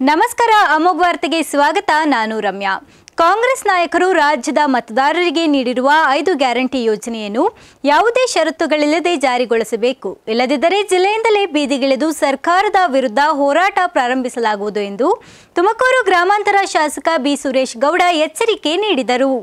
ನಮಸ್ಕಾರ ಅಮೋಘ್ ವಾರ್ತೆಗೆ ಸ್ವಾಗತ ನಾನು ರಮ್ಯಾ ಕಾಂಗ್ರೆಸ್ ನಾಯಕರು ರಾಜ್ಯದ ಮತದಾರರಿಗೆ ನೀಡಿರುವ ಐದು ಗ್ಯಾರಂಟಿ ಯೋಜನೆಯನ್ನು ಯಾವುದೇ ಷರತ್ತುಗಳಿಲ್ಲದೆ ಜಾರಿಗೊಳಿಸಬೇಕು ಇಲ್ಲದಿದ್ದರೆ ಜಿಲ್ಲೆಯಿಂದಲೇ ಬೀದಿಗಿಳಿದು ಸರ್ಕಾರದ ವಿರುದ್ಧ ಹೋರಾಟ ಪ್ರಾರಂಭಿಸಲಾಗುವುದು ಎಂದು ತುಮಕೂರು ಗ್ರಾಮಾಂತರ ಶಾಸಕ ಬಿ ಸುರೇಶ್ ಗೌಡ ಎಚ್ಚರಿಕೆ ನೀಡಿದರು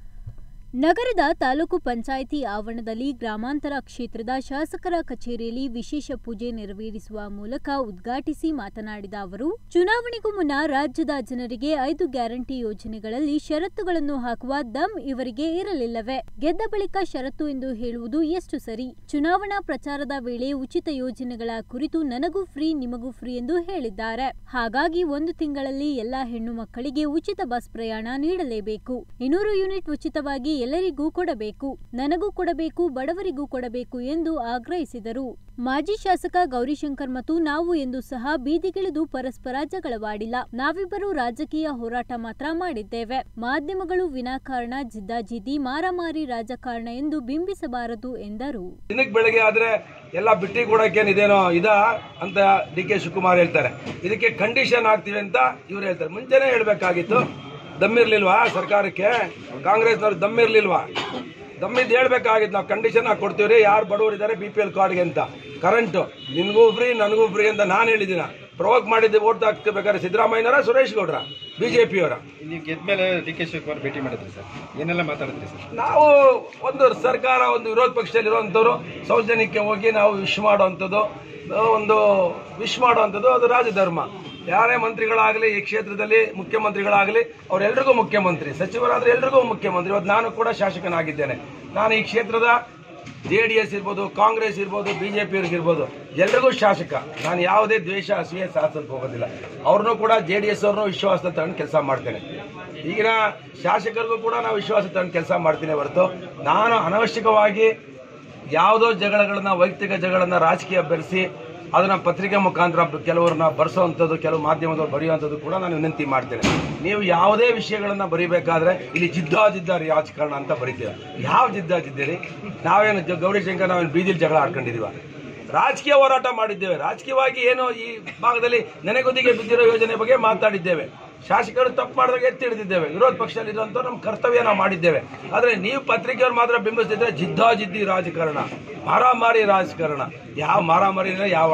ನಗರದ ತಾಲೂಕು ಪಂಚಾಯಿತಿ ಆವರಣದಲ್ಲಿ ಗ್ರಾಮಾಂತರ ಕ್ಷೇತ್ರದ ಶಾಸಕರ ಕಚೇರಿಯಲ್ಲಿ ವಿಶೇಷ ಪೂಜೆ ನೆರವೇರಿಸುವ ಮೂಲಕ ಉದ್ಘಾಟಿಸಿ ಮಾತನಾಡಿದ ಅವರು ಚುನಾವಣೆಗೂ ಮುನ್ನ ರಾಜ್ಯದ ಜನರಿಗೆ ಐದು ಗ್ಯಾರಂಟಿ ಯೋಜನೆಗಳಲ್ಲಿ ಷರತ್ತುಗಳನ್ನು ಹಾಕುವ ದಮ್ ಇವರಿಗೆ ಇರಲಿಲ್ಲವೇ ಗೆದ್ದ ಬಳಿಕ ಷರತ್ತು ಎಂದು ಹೇಳುವುದು ಎಷ್ಟು ಸರಿ ಚುನಾವಣಾ ಪ್ರಚಾರದ ವೇಳೆ ಉಚಿತ ಯೋಜನೆಗಳ ಕುರಿತು ನನಗೂ ಫ್ರೀ ನಿಮಗೂ ಫ್ರೀ ಎಂದು ಹೇಳಿದ್ದಾರೆ ಹಾಗಾಗಿ ಒಂದು ತಿಂಗಳಲ್ಲಿ ಎಲ್ಲಾ ಹೆಣ್ಣು ಮಕ್ಕಳಿಗೆ ಉಚಿತ ಬಸ್ ಪ್ರಯಾಣ ನೀಡಲೇಬೇಕು ಇನ್ನೂರು ಯೂನಿಟ್ ಉಚಿತವಾಗಿ ಎಲ್ಲರಿಗೂ ಕೊಡಬೇಕು ನನಗೂ ಕೊಡಬೇಕು ಬಡವರಿಗೂ ಕೊಡಬೇಕು ಎಂದು ಆಗ್ರಹಿಸಿದರು ಮಾಜಿ ಶಾಸಕ ಗೌರಿಶಂಕರ್ ಮತ್ತು ನಾವು ಎಂದು ಸಹ ಬೀದಿಗಿಳಿದು ಪರಸ್ಪರ ಜಗಳವಾಡಿಲ್ಲ ನಾವಿಬ್ಬರು ರಾಜಕೀಯ ಹೋರಾಟ ಮಾತ್ರ ಮಾಡಿದ್ದೇವೆ ಮಾಧ್ಯಮಗಳು ವಿನಾಕಾರಣ ಜಿದ್ದಾಜಿದ್ದಿ ಮಾರಾಮಾರಿ ರಾಜಕಾರಣ ಎಂದು ಬಿಂಬಿಸಬಾರದು ಎಂದರು ದಿನಕ್ಕೆ ಬೆಳಗ್ಗೆ ಆದ್ರೆ ಎಲ್ಲ ಬಿಟ್ಟಿ ಕೊಡಕ್ಕೆ ಇದೇನೋ ಇದ ಅಂತ ಡಿ ಕೆ ಶಿವಕುಮಾರ್ ಹೇಳ್ತಾರೆ ಇದಕ್ಕೆ ಕಂಡೀಷನ್ ಆಗ್ತೀವಿ ಅಂತ ಇವ್ರು ಹೇಳ್ತಾರೆ ಮುಂಚೆನೆ ಹೇಳ್ಬೇಕಾಗಿತ್ತು ದಮ್ಮಿರ್ಲಿಲ್ವಾ ಸರ್ಕಾರಕ್ಕೆ ಕಾಂಗ್ರೆಸ್ನವ್ರು ದಮ್ಮಿರ್ಲಿಲ್ವಾ ದಮ್ಮಿದ್ ಹೇಳ್ಬೇಕಾಗಿತ್ತು ನಾವು ಕಂಡೀಷನ್ ಹಾಕಿ ಕೊಡ್ತೀವ್ರಿ ಯಾರು ಬಡವರು ಇದ್ದಾರೆ ಬಿ ಪಿ ಎಲ್ ಕಾರ್ಡ್ಗೆ ಅಂತ ಕರೆಂಟು ನಿನ್ಗೂ ಫ್ರೀ ನನಗೂ ಫ್ರೀ ಅಂತ ನಾನು ಹೇಳಿದ್ದೀನ ಪ್ರವೋಕ್ ಮಾಡಿದ್ದೆ ಓಟ್ ಹಾಕ್ಬೇಕಾದ್ರೆ ಸಿದ್ದರಾಮಯ್ಯನವರ ಸುರೇಶ್ ಗೌಡ್ರ ಬಿಜೆಪಿಯವರ ನೀವು ಗೆದ್ಮೇಲೆ ಡಿ ಕೆ ಶಿವಕುಮಾರ್ ಭೇಟಿ ಮಾಡಿದ್ರಿ ಸರ್ ಏನೆಲ್ಲ ಮಾತಾಡಿದ್ರಿ ಸರ್ ನಾವು ಒಂದು ಸರ್ಕಾರ ಒಂದು ವಿರೋಧ ಪಕ್ಷದಲ್ಲಿ ಇರುವಂಥವ್ರು ಸೌಜನ್ಯಕ್ಕೆ ಹೋಗಿ ನಾವು ವಿಶ್ ಮಾಡುವಂಥದ್ದು ಒಂದು ವಿಶ್ ಮಾಡುವಂಥದ್ದು ಅದು ರಾಜಧರ್ಮ ಯಾರೇ ಮಂತ್ರಿಗಳಾಗಲಿ ಈ ಕ್ಷೇತ್ರದಲ್ಲಿ ಮುಖ್ಯಮಂತ್ರಿಗಳಾಗಲಿ ಅವರೆಲ್ಲರಿಗೂ ಮುಖ್ಯಮಂತ್ರಿ ಸಚಿವರಾದ್ರೆ ಎಲ್ರಿಗೂ ಮುಖ್ಯಮಂತ್ರಿ ಇವತ್ತು ನಾನು ಕೂಡ ಶಾಸಕನಾಗಿದ್ದೇನೆ ನಾನು ಈ ಕ್ಷೇತ್ರದ ಜೆ ಡಿ ಎಸ್ ಇರ್ಬೋದು ಕಾಂಗ್ರೆಸ್ ಇರ್ಬೋದು ಬಿಜೆಪಿ ಇರ್ಬೋದು ಎಲ್ರಿಗೂ ಶಾಸಕ ನಾನು ಯಾವುದೇ ದ್ವೇಷ ಅಸೂಯೆ ಸಾಧಿಸಕ್ಕೆ ಹೋಗೋದಿಲ್ಲ ಅವ್ರನ್ನೂ ಕೂಡ ಜೆ ಡಿ ಎಸ್ ಅವ್ರನ್ನೂ ವಿಶ್ವಾಸ ತಗೊಂಡು ಕೆಲಸ ಮಾಡ್ತೇನೆ ಈಗಿನ ಶಾಸಕರಿಗೂ ಕೂಡ ನಾವು ವಿಶ್ವಾಸ ತಗೊಂಡು ಕೆಲಸ ಮಾಡ್ತೀನಿ ಹೊರತು ನಾನು ಅನವಶ್ಯಕವಾಗಿ ಯಾವುದೋ ಜಗಳಗಳನ್ನ ವೈಯಕ್ತಿಕ ಜಗಳನ್ನ ರಾಜಕೀಯ ಬೆರೆಸಿ ಅದನ್ನ ಪತ್ರಿಕೆ ಮುಖಾಂತರ ಕೆಲವ್ರನ್ನ ಬರ್ಸೋವಂಥದ್ದು ಕೆಲವು ಮಾಧ್ಯಮದವ್ರು ಬರೆಯುವಂಥದ್ದು ಕೂಡ ನಾನು ವಿನಂತಿ ಮಾಡ್ತೇನೆ ನೀವು ಯಾವುದೇ ವಿಷಯಗಳನ್ನ ಬರೀಬೇಕಾದ್ರೆ ಇಲ್ಲಿ ಜಿದ್ದಾಜಿದ್ದ ರಾಜಕಾರಣ ಅಂತ ಬರೀತೀವಿ ಯಾವ ಜಿದ್ದಾಜಿದ್ದೀರಿ ನಾವೇನು ಜ- ಗೌರಿಶಂಕರ್ ನಾವೇನು ಬೀದಿಲಿ ಜಗಳ ಆಡ್ಕೊಂಡಿದೀವ ರಾಜಕೀಯ ಹೋರಾಟ ಮಾಡಿದ್ದೇವೆ ರಾಜಕೀಯವಾಗಿ ಏನು ಈ ಭಾಗದಲ್ಲಿ ನೆನೆಗುದಿಗೆ ಬಿದ್ದಿರೋ ಯೋಜನೆ ಬಗ್ಗೆ ಮಾತಾಡಿದ್ದೇವೆ ಶಾಸಕರು ತಪ್ಪು ಮಾಡಿದಾಗ ಎತ್ತಿ ಹಿಡಿದಿದ್ದೇವೆ ವಿರೋಧ ಪಕ್ಷದಲ್ಲಿ ಇರುವಂತ ನಮ್ಮ ಕರ್ತವ್ಯ ನಾವು ಮಾಡಿದ್ದೇವೆ ಆದ್ರೆ ನೀವು ಪತ್ರಿಕೆಯವ್ರು ಮಾತ್ರ ಬಿಂಬಿಸ್ತಿದ್ರೆ ಜಿದ್ದಾಜಿದ್ದಿ ರಾಜಕಾರಣ ಮಾರಾಮಾರಿ ರಾಜಕಾರಣ ಯಾವ ಮಾರಾಮಾರಿ ಇಲ್ಲ ಯಾವ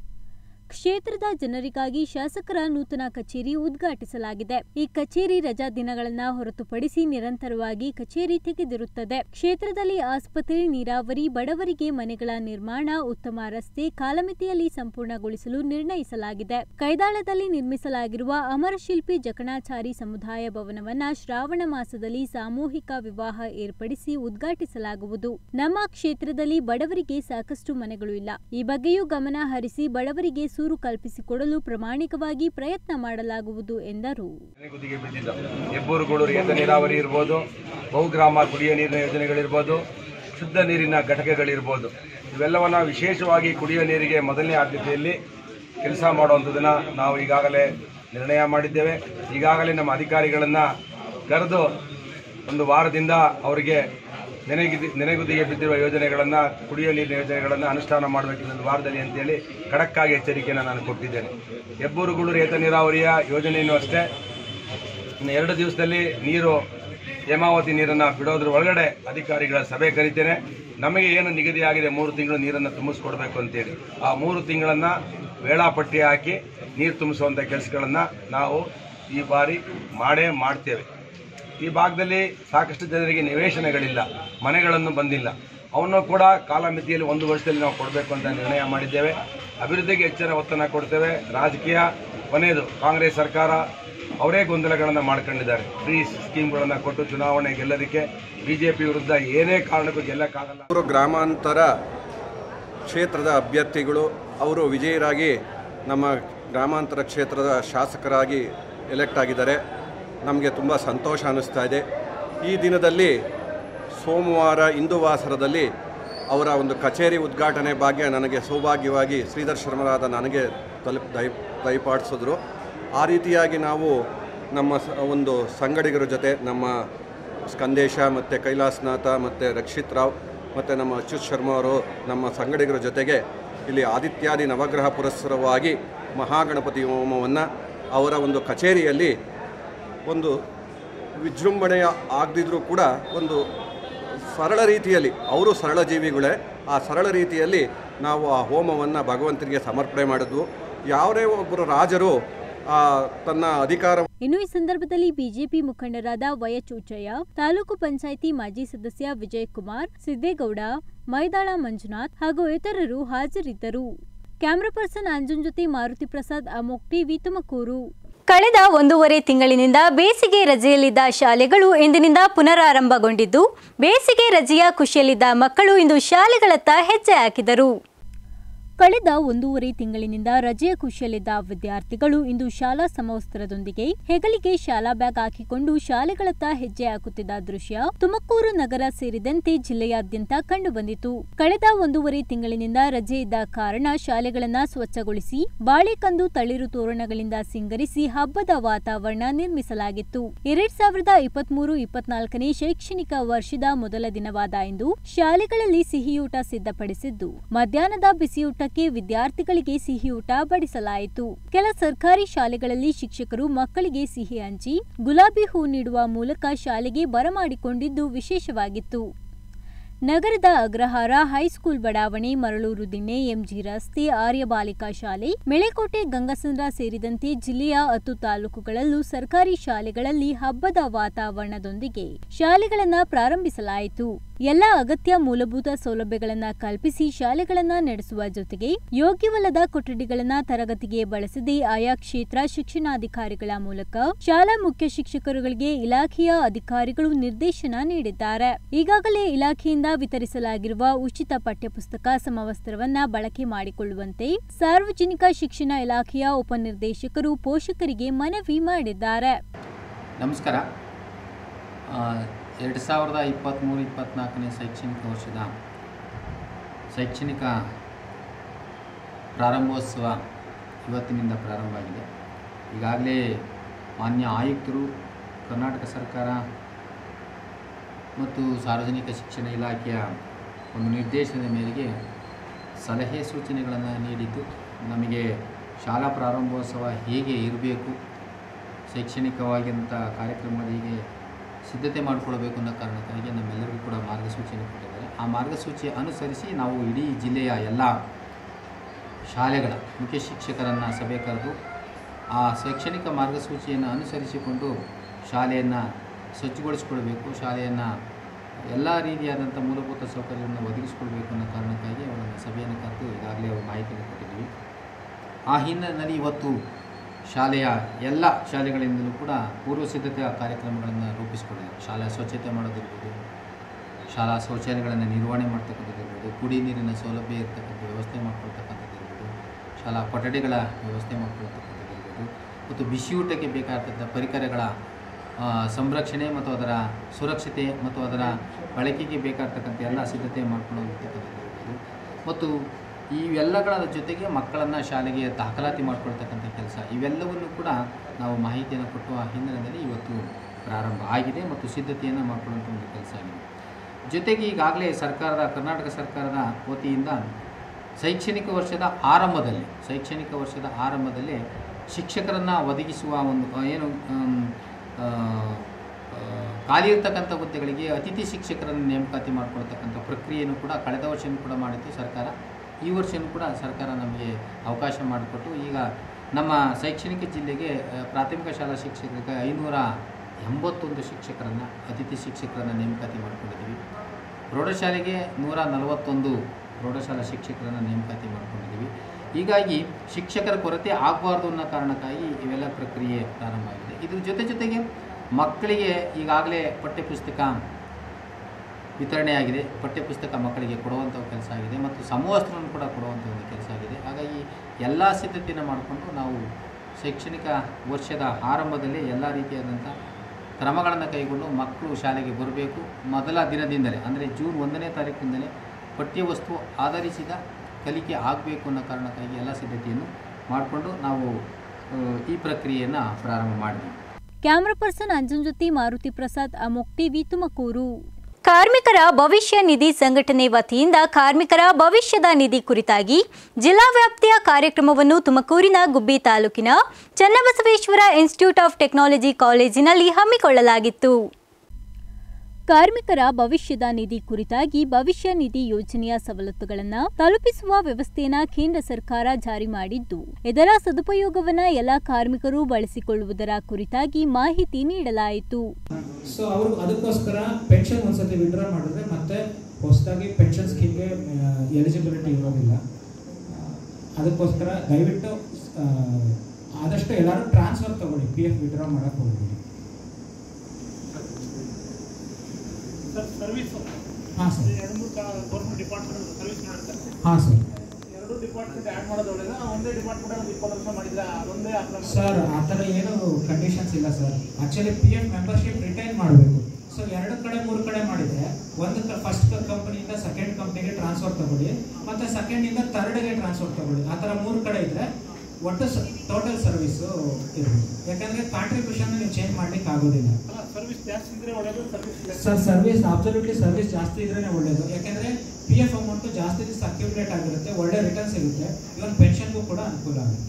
ಕ್ಷೇತ್ರದ ಜನರಿಗಾಗಿ ಶಾಸಕರ ನೂತನ ಕಚೇರಿ ಉದ್ಘಾಟಿಸಲಾಗಿದೆ ಈ ಕಚೇರಿ ರಜಾ ದಿನಗಳನ್ನ ಹೊರತುಪಡಿಸಿ ನಿರಂತರವಾಗಿ ಕಚೇರಿ ತೆಗೆದಿರುತ್ತದೆ ಕ್ಷೇತ್ರದಲ್ಲಿ ಆಸ್ಪತ್ರೆ ನೀರಾವರಿ ಬಡವರಿಗೆ ಮನೆಗಳ ನಿರ್ಮಾಣ ಉತ್ತಮ ರಸ್ತೆ ಕಾಲಮಿತಿಯಲ್ಲಿ ಸಂಪೂರ್ಣಗೊಳಿಸಲು ನಿರ್ಣಯಿಸಲಾಗಿದೆ ಕೈದಾಳದಲ್ಲಿ ನಿರ್ಮಿಸಲಾಗಿರುವ ಅಮರಶಿಲ್ಪಿ ಜಕಣಾಚಾರಿ ಸಮುದಾಯ ಭವನವನ್ನ ಶ್ರಾವಣ ಮಾಸದಲ್ಲಿ ಸಾಮೂಹಿಕ ವಿವಾಹ ಏರ್ಪಡಿಸಿ ಉದ್ಘಾಟಿಸಲಾಗುವುದು ನಮ್ಮ ಕ್ಷೇತ್ರದಲ್ಲಿ ಬಡವರಿಗೆ ಸಾಕಷ್ಟು ಮನೆಗಳು ಇಲ್ಲ ಈ ಬಗ್ಗೆಯೂ ಗಮನ ಹರಿಸಿ ಬಡವರಿಗೆ ಸೂರು ಕಲ್ಪಿಸಿಕೊಡಲು ಪ್ರಾಮಾಣಿಕವಾಗಿ ಪ್ರಯತ್ನ ಮಾಡಲಾಗುವುದು ಎಂದರು ನೆನೆಗುದಿಗೆ ಬಿದ್ದಿದ್ದ ಹೆಬ್ಬೂರುಗೂಳೂರು ಏತ ನೀರಾವರಿ ಇರ್ಬೋದು ಬಹುಗ್ರಾಮ ಕುಡಿಯುವ ನೀರಿನ ಯೋಜನೆಗಳಿರ್ಬೋದು ಶುದ್ಧ ನೀರಿನ ಘಟಕಗಳಿರ್ಬೋದು ಇವೆಲ್ಲವನ್ನ ವಿಶೇಷವಾಗಿ ಕುಡಿಯುವ ನೀರಿಗೆ ಮೊದಲನೇ ಆದ್ಯತೆಯಲ್ಲಿ ಕೆಲಸ ಮಾಡುವಂಥದ್ದನ್ನ ನಾವು ಈಗಾಗಲೇ ನಿರ್ಣಯ ಮಾಡಿದ್ದೇವೆ ಈಗಾಗಲೇ ನಮ್ಮ ಅಧಿಕಾರಿಗಳನ್ನು ಕರೆದು ಒಂದು ವಾರದಿಂದ ಅವರಿಗೆ ನೆನೆಗುದಿ ನೆನೆಗುದಿಗೆ ಬಿದ್ದಿರುವ ಯೋಜನೆಗಳನ್ನು ಕುಡಿಯುವ ನೀರಿನ ಯೋಜನೆಗಳನ್ನು ಅನುಷ್ಠಾನ ಮಾಡಬೇಕು ಒಂದು ವಾರದಲ್ಲಿ ಅಂತೇಳಿ ಖಡಕ್ಕಾಗಿ ಎಚ್ಚರಿಕೆಯನ್ನು ನಾನು ಕೊಟ್ಟಿದ್ದೇನೆ ಹೆಬ್ಬೂರುಗೂಳೂರು ಏತ ನೀರಾವರಿಯ ಯೋಜನೆಯೂ ಅಷ್ಟೇ ಇನ್ನು ಎರಡು ದಿವಸದಲ್ಲಿ ನೀರು ಹೇಮಾವತಿ ನೀರನ್ನು ಬಿಡೋದ್ರ ಒಳಗಡೆ ಅಧಿಕಾರಿಗಳ ಸಭೆ ಕರಿತೇನೆ ನಮಗೆ ಏನು ನಿಗದಿಯಾಗಿದೆ ಮೂರು ತಿಂಗಳು ನೀರನ್ನು ತುಂಬಿಸ್ಕೊಡ್ಬೇಕು ಅಂತೇಳಿ ಆ ಮೂರು ತಿಂಗಳನ್ನು ವೇಳಾಪಟ್ಟಿ ಹಾಕಿ ನೀರು ತುಂಬಿಸುವಂಥ ಕೆಲಸಗಳನ್ನು ನಾವು ಈ ಬಾರಿ ಮಾಡೇ ಮಾಡ್ತೇವೆ ಈ ಭಾಗದಲ್ಲಿ ಸಾಕಷ್ಟು ಜನರಿಗೆ ನಿವೇಶನಗಳಿಲ್ಲ ಮನೆಗಳನ್ನು ಬಂದಿಲ್ಲ ಅವನ್ನು ಕೂಡ ಕಾಲಮಿತಿಯಲ್ಲಿ ಒಂದು ವರ್ಷದಲ್ಲಿ ನಾವು ಕೊಡಬೇಕು ಅಂತ ನಿರ್ಣಯ ಮಾಡಿದ್ದೇವೆ ಅಭಿವೃದ್ಧಿಗೆ ಹೆಚ್ಚಿನ ಒತ್ತನ್ನು ಕೊಡ್ತೇವೆ ರಾಜಕೀಯ ಕೊನೆಯದು ಕಾಂಗ್ರೆಸ್ ಸರ್ಕಾರ ಅವರೇ ಗೊಂದಲಗಳನ್ನು ಮಾಡ್ಕೊಂಡಿದ್ದಾರೆ ಫ್ರೀ ಸ್ಕೀಮ್ಗಳನ್ನು ಕೊಟ್ಟು ಚುನಾವಣೆ ಗೆಲ್ಲೋದಕ್ಕೆ ಬಿಜೆಪಿ ವಿರುದ್ಧ ಏನೇ ಕಾರಣಕ್ಕೂ ಗೆಲ್ಲಕ್ಕಾಗಲ್ಲ ಅವರು ಗ್ರಾಮಾಂತರ ಕ್ಷೇತ್ರದ ಅಭ್ಯರ್ಥಿಗಳು ಅವರು ವಿಜಯರಾಗಿ ನಮ್ಮ ಗ್ರಾಮಾಂತರ ಕ್ಷೇತ್ರದ ಶಾಸಕರಾಗಿ ಎಲೆಕ್ಟ್ ಆಗಿದ್ದಾರೆ ನಮಗೆ ತುಂಬ ಸಂತೋಷ ಅನ್ನಿಸ್ತಾ ಇದೆ ಈ ದಿನದಲ್ಲಿ ಸೋಮವಾರ ಇಂದುವಾಸರದಲ್ಲಿ ಅವರ ಒಂದು ಕಚೇರಿ ಉದ್ಘಾಟನೆ ಭಾಗ್ಯ ನನಗೆ ಸೌಭಾಗ್ಯವಾಗಿ ಶ್ರೀಧರ್ ಶರ್ಮರಾದ ನನಗೆ ತಲುಪ್ ದಯ ದಯಪಾಡಿಸಿದ್ರು ಆ ರೀತಿಯಾಗಿ ನಾವು ನಮ್ಮ ಸ- ಒಂದು ಸಂಗಡಿಗರ ಜೊತೆ ನಮ್ಮ ಸ್ಕಂದೇಶ ಮತ್ತು ಕೈಲಾಸನಾಥ ಮತ್ತು ರಕ್ಷಿತ್ ರಾವ್ ಮತ್ತು ನಮ್ಮ ಅಚ್ಯುತ್ ಶರ್ಮಾ ಅವರು ನಮ್ಮ ಸಂಗಡಿಗರ ಜೊತೆಗೆ ಇಲ್ಲಿ ಆದಿತ್ಯಾದಿ ನವಗ್ರಹ ಪುರಸ್ಸರವಾಗಿ ಮಹಾಗಣಪತಿ ಹೋಮವನ್ನು ಅವರ ಒಂದು ಕಚೇರಿಯಲ್ಲಿ ಒಂದು ವಿಜೃಂಭಣೆಯ ಆಗದಿದ್ರೂ ಕೂಡ ಒಂದು ಸರಳ ರೀತಿಯಲ್ಲಿ ಅವರು ಸರಳ ಜೀವಿಗಳೇ ಆ ಸರಳ ರೀತಿಯಲ್ಲಿ ನಾವು ಆ ಹೋಮವನ್ನು ಭಗವಂತನಿಗೆ ಸಮರ್ಪಣೆ ಮಾಡಿದ್ವು ಯಾವುದೇ ಒಬ್ಬರು ರಾಜರು ಆ, ತನ್ನ ಅಧಿಕಾರ ಇನ್ನು ಈ ಸಂದರ್ಭದಲ್ಲಿ ಬಿಜೆಪಿ ಮುಖಂಡರಾದ ವಯಚೂಚಯ್ಯ ತಾಲೂಕು ಪಂಚಾಯಿತಿ ಮಾಜಿ ಸದಸ್ಯ ವಿಜಯ್ ಕುಮಾರ್ ಸಿದ್ದೇಗೌಡ ಮೈದಾಳ ಮಂಜುನಾಥ್ ಹಾಗೂ ಇತರರು ಹಾಜರಿದ್ದರು ಕ್ಯಾಮರಾ ಪರ್ಸನ್ ಅಂಜುನ್ ಜೊತೆ ಮಾರುತಿ ಪ್ರಸಾದ್ ಅಮೋಕ್ ಟಿವಿ ತುಮಕೂರು ಕಳೆದ ಒಂದೂವರೆ ತಿಂಗಳಿನಿಂದ ಬೇಸಿಗೆ ರಜೆಯಲ್ಲಿದ್ದ ಶಾಲೆಗಳು ಇಂದಿನಿಂದ ಪುನರಾರಂಭಗೊಂಡಿದ್ದು ಬೇಸಿಗೆ ರಜೆಯ ಖುಷಿಯಲ್ಲಿದ್ದ ಮಕ್ಕಳು ಇಂದು ಶಾಲೆಗಳತ್ತ ಹೆಜ್ಜೆ ಹಾಕಿದರು ಕಳೆದ ಒಂದೂವರೆ ತಿಂಗಳಿನಿಂದ ರಜೆಯ ಖುಷಿಯಲ್ಲಿದ್ದ ವಿದ್ಯಾರ್ಥಿಗಳು ಇಂದು ಶಾಲಾ ಸಮವಸ್ತ್ರದೊಂದಿಗೆ ಹೆಗಲಿಗೆ ಶಾಲಾ ಬ್ಯಾಗ್ ಹಾಕಿಕೊಂಡು ಶಾಲೆಗಳತ್ತ ಹೆಜ್ಜೆ ಹಾಕುತ್ತಿದ್ದ ದೃಶ್ಯ ತುಮಕೂರು ನಗರ ಸೇರಿದಂತೆ ಜಿಲ್ಲೆಯಾದ್ಯಂತ ಕಂಡುಬಂದಿತು ಕಳೆದ ಒಂದೂವರೆ ತಿಂಗಳಿನಿಂದ ರಜೆ ಇದ್ದ ಕಾರಣ ಶಾಲೆಗಳನ್ನ ಸ್ವಚ್ಛಗೊಳಿಸಿ ಬಾಳೆಕಂದು ತಳಿರು ತೋರಣಗಳಿಂದ ಸಿಂಗರಿಸಿ ಹಬ್ಬದ ವಾತಾವರಣ ನಿರ್ಮಿಸಲಾಗಿತ್ತು ಎರಡ್ ಸಾವಿರದ ಇಪ್ಪತ್ಮೂರು ಇಪ್ಪತ್ನಾಲ್ಕನೇ ಶೈಕ್ಷಣಿಕ ವರ್ಷದ ಮೊದಲ ದಿನವಾದ ಇಂದು ಶಾಲೆಗಳಲ್ಲಿ ಸಿಹಿಯೂಟ ಸಿದ್ಧಪಡಿಸಿದ್ದು ಮಧ್ಯಾಹ್ನದ ಬಿಸಿಯೂಟಕ್ಕೆ ವಿದ್ಯಾರ್ಥಿಗಳಿಗೆ ಸಿಹಿಯೂಟ ಬಡಿಸಲಾಯಿತು ಕೆಲ ಸರ್ಕಾರಿ ಶಾಲೆಗಳಲ್ಲಿ ಶಿಕ್ಷಕರು ಮಕ್ಕಳಿಗೆ ಸಿಹಿ ಹಂಚಿ ಗುಲಾಬಿ ಹೂ ನೀಡುವ ಮೂಲಕ ಶಾಲೆಗೆ ಬರಮಾಡಿಕೊಂಡಿದ್ದು ವಿಶೇಷವಾಗಿತ್ತು ನಗರದ ಅಗ್ರಹಾರ ಹೈಸ್ಕೂಲ್ ಬಡಾವಣೆ ಮರಳೂರು ದಿಣ್ಣೆ ಎಂಜಿ ರಸ್ತೆ ಆರ್ಯ ಬಾಲಿಕಾ ಶಾಲೆ ಮೆಳೆಕೋಟೆ ಗಂಗಸಂದ್ರ ಸೇರಿದಂತೆ ಜಿಲ್ಲೆಯ ಹತ್ತು ತಾಲೂಕುಗಳಲ್ಲೂ ಸರ್ಕಾರಿ ಶಾಲೆಗಳಲ್ಲಿ ಹಬ್ಬದ ವಾತಾವರಣದೊಂದಿಗೆ ಶಾಲೆಗಳನ್ನ ಪ್ರಾರಂಭಿಸಲಾಯಿತು ಎಲ್ಲ ಅಗತ್ಯ ಮೂಲಭೂತ ಸೌಲಭ್ಯಗಳನ್ನ ಕಲ್ಪಿಸಿ ಶಾಲೆಗಳನ್ನ ನಡೆಸುವ ಜೊತೆಗೆ ಯೋಗ್ಯವಲ್ಲದ ಕೊಠಡಿಗಳನ್ನ ತರಗತಿಗೆ ಬಳಸದೆ ಆಯಾ ಕ್ಷೇತ್ರ ಶಿಕ್ಷಣಾಧಿಕಾರಿಗಳ ಮೂಲಕ ಶಾಲಾ ಮುಖ್ಯ ಶಿಕ್ಷಕರುಗಳಿಗೆ ಇಲಾಖೆಯ ಅಧಿಕಾರಿಗಳು ನಿರ್ದೇಶನ ನೀಡಿದ್ದಾರೆ ಈಗಾಗಲೇ ಇಲಾಖೆಯಿಂದ ವಿತರಿಸಲಾಗಿರುವ ಉಚಿತ ಪಠ್ಯಪುಸ್ತಕ ಸಮವಸ್ತ್ರವನ್ನ ಬಳಕೆ ಮಾಡಿಕೊಳ್ಳುವಂತೆ ಸಾರ್ವಜನಿಕ ಶಿಕ್ಷಣ ಇಲಾಖೆಯ ಉಪನಿರ್ದೇಶಕರು ಪೋಷಕರಿಗೆ ಮನವಿ ಮಾಡಿದ್ದಾರೆ ನಮಸ್ಕಾರ ಆ, ಎರಡು ಸಾವಿರದ ಇಪ್ಪತ್ತ್ಮೂರು ಇಪ್ಪತ್ತ್ನಾಲ್ಕನೇ ಶೈಕ್ಷಣಿಕ ವರ್ಷದ ಶೈಕ್ಷಣಿಕ ಪ್ರಾರಂಭೋತ್ಸವ ಇವತ್ತಿನಿಂದ ಪ್ರಾರಂಭ ಆಗಿದೆ ಈಗಾಗಲೇ ಮಾನ್ಯ ಆಯುಕ್ತರು ಕರ್ನಾಟಕ ಸರ್ಕಾರ ಮತ್ತು ಸಾರ್ವಜನಿಕ ಶಿಕ್ಷಣ ಇಲಾಖೆಯ ಒಂದು ನಿರ್ದೇಶನದ ಮೇರೆಗೆ ಸಲಹೆ ಸೂಚನೆಗಳನ್ನು ನೀಡಿದ್ದು ನಮಗೆ ಶಾಲಾ ಪ್ರಾರಂಭೋತ್ಸವ ಹೇಗೆ ಇರಬೇಕು ಶೈಕ್ಷಣಿಕವಾಗಿಂಥ ಕಾರ್ಯಕ್ರಮಗಳು ಹೇಗೆ ಸಿದ್ಧತೆ ಮಾಡಿಕೊಳ್ಬೇಕು ಅನ್ನೋ ಕಾರಣಕ್ಕಾಗಿ ನಮ್ಮೆಲ್ಲರಿಗೂ ಕೂಡ ಮಾರ್ಗಸೂಚಿಯನ್ನು ಕೊಟ್ಟಿದ್ದಾರೆ ಆ ಮಾರ್ಗಸೂಚಿ ಅನುಸರಿಸಿ ನಾವು ಇಡೀ ಜಿಲ್ಲೆಯ ಎಲ್ಲ ಶಾಲೆಗಳ ಮುಖ್ಯ ಶಿಕ್ಷಕರನ್ನು ಸಭೆ ಕರೆದು ಆ ಶೈಕ್ಷಣಿಕ ಮಾರ್ಗಸೂಚಿಯನ್ನು ಅನುಸರಿಸಿಕೊಂಡು ಶಾಲೆಯನ್ನು ಸ್ವಚ್ಛಗೊಳಿಸಿಕೊಳ್ಬೇಕು ಶಾಲೆಯನ್ನು ಎಲ್ಲ ರೀತಿಯಾದಂಥ ಮೂಲಭೂತ ಸೌಕರ್ಯವನ್ನು ಒದಗಿಸಿಕೊಳ್ಬೇಕು ಅನ್ನೋ ಕಾರಣಕ್ಕಾಗಿ ಅವರನ್ನು ಸಭೆಯನ್ನು ಕರೆದು ಈಗಾಗಲೇ ಅವರು ಮಾಹಿತಿಯನ್ನು ಕೊಟ್ಟಿದ್ದೀವಿ ಆ ಹಿನ್ನೆಲೆಯಲ್ಲಿ ಇವತ್ತು ಶಾಲೆಯ ಎಲ್ಲ ಶಾಲೆಗಳಿಂದಲೂ ಕೂಡ ಪೂರ್ವ ಸಿದ್ಧತೆಯ ಕಾರ್ಯಕ್ರಮಗಳನ್ನು ರೂಪಿಸಿಕೊಂಡಿದ್ದಾರೆ ಶಾಲಾ ಸ್ವಚ್ಛತೆ ಮಾಡೋದಿರ್ಬೋದು ಶಾಲಾ ಶೌಚಾಲಯಗಳನ್ನು ನಿರ್ವಹಣೆ ಮಾಡ್ತಕ್ಕಂಥದ್ದಿರ್ಬೋದು ಕುಡಿ ನೀರಿನ ಸೌಲಭ್ಯ ಇರ್ತಕ್ಕಂಥ ವ್ಯವಸ್ಥೆ ಮಾಡ್ಕೊಳ್ತಕ್ಕಂಥದ್ದಿರ್ಬೋದು ಶಾಲಾ ಕೊಠಡಿಗಳ ವ್ಯವಸ್ಥೆ ಮಾಡ್ಕೊಳ್ತಕ್ಕಂಥದ್ದಿರ್ಬೋದು ಮತ್ತು ಬಿಸಿಯೂಟಕ್ಕೆ ಬೇಕಾಗ್ತಕ್ಕಂಥ ಪರಿಕರಗಳ ಆ, ಸಂರಕ್ಷಣೆ ಮತ್ತು ಅದರ ಸುರಕ್ಷತೆ ಮತ್ತು ಅದರ ಬಳಕೆಗೆ ಬೇಕಾಗ್ತಕ್ಕಂಥ ಎಲ್ಲ ಸಿದ್ಧತೆ ಮಾಡ್ಕೊಳ್ಳೋದಿರ್ತಕ್ಕಂಥದ್ದಿರ್ಬೋದು ಮತ್ತು ಇವೆಲ್ಲಗಳ ಜೊತೆಗೆ ಮಕ್ಕಳನ್ನು ಶಾಲೆಗೆ ದಾಖಲಾತಿ ಮಾಡ್ಕೊಳ್ತಕ್ಕಂಥ ಕೆಲಸ ಇವೆಲ್ಲವನ್ನು ಕೂಡ ನಾವು ಮಾಹಿತಿಯನ್ನು ಕೊಟ್ಟುವ ಹಿನ್ನೆಲೆಯಲ್ಲಿ ಇವತ್ತು ಪ್ರಾರಂಭ ಆಗಿದೆ ಮತ್ತು ಸಿದ್ಧತೆಯನ್ನು ಮಾಡ್ಕೊಳ್ಳುವಂಥ ಒಂದು ಕೆಲಸ ಆಗಿದೆ ಜೊತೆಗೆ ಈಗಾಗಲೇ ಸರ್ಕಾರದ ಕರ್ನಾಟಕ ಸರ್ಕಾರದ ವತಿಯಿಂದ ಶೈಕ್ಷಣಿಕ ವರ್ಷದ ಆರಂಭದಲ್ಲಿ ಶೈಕ್ಷಣಿಕ ವರ್ಷದ ಆರಂಭದಲ್ಲಿ ಶಿಕ್ಷಕರನ್ನು ಒದಗಿಸುವ ಒಂದು ಆ, ಏನು ಆಮ್, ಆ, ಆ, ಖಾಲಿ ಇರ್ತಕ್ಕಂಥ ಹುದ್ದೆಗಳಿಗೆ ಅತಿಥಿ ಶಿಕ್ಷಕರನ್ನು ನೇಮಕಾತಿ ಮಾಡ್ಕೊಳ್ತಕ್ಕಂಥ ಪ್ರಕ್ರಿಯೆಯನ್ನು ಕೂಡ ಕಳೆದ ವರ್ಷವೂ ಕೂಡ ಮಾಡಿತ್ತು ಸರ್ಕಾರ ಈ ವರ್ಷವೂ ಕೂಡ ಸರ್ಕಾರ ನಮಗೆ ಅವಕಾಶ ಮಾಡಿಕೊಟ್ಟು ಈಗ ನಮ್ಮ ಶೈಕ್ಷಣಿಕ ಜಿಲ್ಲೆಗೆ ಆ, ಪ್ರಾಥಮಿಕ ಶಾಲಾ ಶಿಕ್ಷಕರಿಗೆ ಐನೂರ ಎಂಬತ್ತೊಂದು ಶಿಕ್ಷಕರನ್ನು ಅತಿಥಿ ಶಿಕ್ಷಕರನ್ನು ನೇಮಕಾತಿ ಮಾಡ್ಕೊಂಡಿದ್ದೀವಿ ಪ್ರೌಢಶಾಲೆಗೆ ನೂರ ನಲವತ್ತೊಂದು ಪ್ರೌಢಶಾಲಾ ಶಿಕ್ಷಕರನ್ನು ನೇಮಕಾತಿ ಮಾಡ್ಕೊಂಡಿದ್ದೀವಿ ಹೀಗಾಗಿ ಶಿಕ್ಷಕರ ಕೊರತೆ ಆಗಬಾರ್ದು ಅನ್ನೋ ಕಾರಣಕ್ಕಾಗಿ ಇವೆಲ್ಲ ಪ್ರಕ್ರಿಯೆ ಪ್ರಾರಂಭ ಆಗಿದೆ ಇದ್ರ ಜೊತೆ ಜೊತೆಗೆ ಮಕ್ಕಳಿಗೆ ಈಗಾಗಲೇ ಪಠ್ಯಪುಸ್ತಕ ವಿತರಣೆಯಾಗಿದೆ ಪಠ್ಯಪುಸ್ತಕ ಮಕ್ಕಳಿಗೆ ಕೊಡುವಂಥ ಕೆಲಸ ಆಗಿದೆ ಮತ್ತು ಸಮವಸ್ತ್ರವನ್ನು ಕೂಡ ಕೊಡುವಂಥ ಒಂದು ಕೆಲಸ ಆಗಿದೆ ಹಾಗಾಗಿ ಎಲ್ಲ ಸಿದ್ಧತೆಯನ್ನು ಮಾಡಿಕೊಂಡು ನಾವು ಶೈಕ್ಷಣಿಕ ವರ್ಷದ ಆರಂಭದಲ್ಲಿ ಎಲ್ಲ ರೀತಿಯಾದಂಥ ಕ್ರಮಗಳನ್ನು ಕೈಗೊಂಡು ಮಕ್ಕಳು ಶಾಲೆಗೆ ಬರಬೇಕು ಮೊದಲ ದಿನದಿಂದಲೇ ಅಂದರೆ ಜೂನ್ ಒಂದನೇ ತಾರೀಕಿನಿಂದಲೇ ಪಠ್ಯವಸ್ತು ಆಧರಿಸಿದ ಕಲಿಕೆ ಆಗಬೇಕು ಅನ್ನೋ ಕಾರಣಕ್ಕಾಗಿ ಎಲ್ಲ ಸಿದ್ಧತೆಯನ್ನು ಮಾಡಿಕೊಂಡು ನಾವು ಆ, ಈ ಪ್ರಕ್ರಿಯೆಯನ್ನು ಪ್ರಾರಂಭ ಮಾಡಿದ್ವಿ ಕ್ಯಾಮರಾ ಪರ್ಸನ್ ಅಂಜನ್ ಜೊತೆ ಮಾರುತಿ ಪ್ರಸಾದ್ ಅಮೋಕ್ ಟಿವಿ ತುಮಕೂರು ಕಾರ್ಮಿಕರ ಭವಿಷ್ಯ ನಿಧಿ ಸಂಘಟನೆ ವತಿಯಿಂದ ಕಾರ್ಮಿಕರ ಭವಿಷ್ಯದ ನಿಧಿ ಕುರಿತಾಗಿ ಜಿಲ್ಲಾ ವ್ಯಾಪ್ತಿಯ ಕಾರ್ಯಕ್ರಮವನ್ನು ತುಮಕೂರಿನ ಗುಬ್ಬಿ ತಾಲೂಕಿನ ಚನ್ನಬಸವೇಶ್ವರ ಇನ್ಸ್ಟಿಟ್ಯೂಟ್ ಆಫ್ ಟೆಕ್ನಾಲಜಿ ಕಾಲೇಜಿನಲ್ಲಿ ಹಮ್ಮಿಕೊಳ್ಳಲಾಗಿತ್ತು ಕಾರ್ಮಿಕರ ಭವಿಷ್ಯದ ನಿಧಿ ಕುರಿತಾಗಿ ಭವಿಷ್ಯ ನಿಧಿ ಯೋಜನೆಯ ಸವಲತ್ತುಗಳನ್ನು ತಲುಪಿಸುವ ವ್ಯವಸ್ಥೆಯನ್ನ ಕೇಂದ್ರ ಸರ್ಕಾರ ಜಾರಿ ಮಾಡಿದ್ದು ಇದರ ಸದುಪಯೋಗವನ್ನ ಎಲ್ಲ ಕಾರ್ಮಿಕರು ಬಳಸಿಕೊಳ್ಳುವುದರ ಕುರಿತಾಗಿ ಮಾಹಿತಿ ನೀಡಲಾಯಿತು ಸೊ ಅವರು ಅದಕ್ಕೋಸ್ಕರ ಪೆನ್ಷನ್ ಒಂದ್ಸತಿ ವಿಡ್ರಾ ಮಾಡಿದ್ರೆ ಮತ್ತೆ ಹೊಸದಾಗಿ ಪೆನ್ಷನ್ ಸ್ಕೀಮ್ಗೆ ಎಲಿಜಿಬಿಲಿಟಿ ಇರೋದಿಲ್ಲ ಆ, ಅದಕ್ಕೋಸ್ಕರ ದಯವಿಟ್ಟು ಆ, ಆದಷ್ಟು ಎಲ್ಲರೂ ಟ್ರಾನ್ಸ್ಫರ್ ತಗೊಳ್ಳಿ ಪಿ ಎಫ್ ವಿಡ್ರಾ ಮಾಡಕ್ಕೆ ಹೋಗ್ಬೇಡಿ ಸರ್ ಸರ್ವಿಸ್ ಹಾಂ ಸರ್ ಎರಡು ಮೂರು ಗೌರ್ಮೆಂಟ್ ಡಿಪಾರ್ಟ್ಮೆಂಟ್ ಸರ್ವಿಸ್ ಮಾಡಿರ್ತಾರೆ ಹಾಂ ಸರ್ ಎರಡು ಡಿಪಾರ್ಟ್ಮೆಂಟ್ ಆ್ಯಡ್ ಮಾಡೋದು ಒಳ್ಳೇದ ಒಂದೇ ಡಿಪಾರ್ಟ್ಮೆಂಟ್ ಒಂದು ಇಪ್ಪತ್ತು ವರ್ಷ ಮಾಡಿದ್ರೆ ಅದೊಂದೇ ಅಪ್ಲೈ ಸರ್ ಆ ಥರ ಏನು ಕಂಡೀಷನ್ಸ್ ಇಲ್ಲ sir actually P F membership retain ಮಾಡಬೇಕು ಸೊ ಎರಡು ಕಡೆ ಮೂರು ಕಡೆ ಮಾಡಿದ್ರೆ ಒಂದು ಫಸ್ಟ್ ಕಂಪನಿಯಿಂದ ಸೆಕೆಂಡ್ ಕಂಪ್ನಿಗೆ ಟ್ರಾನ್ಸ್ಫರ್ ತಗೊಳ್ಳಿ ಮತ್ತೆ ಸೆಕೆಂಡಿಂದ ಥರ್ಡ್ಗೆ ಟ್ರಾನ್ಸ್ಫರ್ ತಗೊಳ್ಳಿ ಆ ಥರ ಮೂರು ಕಡೆ ಇದ್ರೆ ಒಟ್ಟು ಟೋಟಲ್ ಸರ್ವಿಸು ಇರಬೇಕು ಯಾಕಂದ್ರೆ ಕಾಂಟ್ರಿಬ್ಯೂಷನ್ ನೀವು ಚೇಂಜ್ ಮಾಡ್ಲಿಕ್ಕೆ ಆಗೋದಿಲ್ಲ ಅಲ್ಲ ಸರ್ವಿಸ್ ಜಾಸ್ತಿ ಇದ್ರೆ ಒಳ್ಳೇದು service sir service absolutely service ಜಾಸ್ತಿ ಇದ್ರೇನೆ ಒಳ್ಳೇದು ಯಾಕಂದ್ರೆ ಪಿ ಎಫ್ ಅಮೌಂಟ್ ಜಾಸ್ತಿ ದಿವಸ ಅಕ್ಯುಮುಲೇಟ್ ಆಗಿರುತ್ತೆ ಒಳ್ಳೆ ರಿಟರ್ನ್ ಸಿಗುತ್ತೆ ಇವನ್ ಪೆನ್ಷನ್ಗೂ ಕೂಡ ಅನುಕೂಲ ಆಗುತ್ತೆ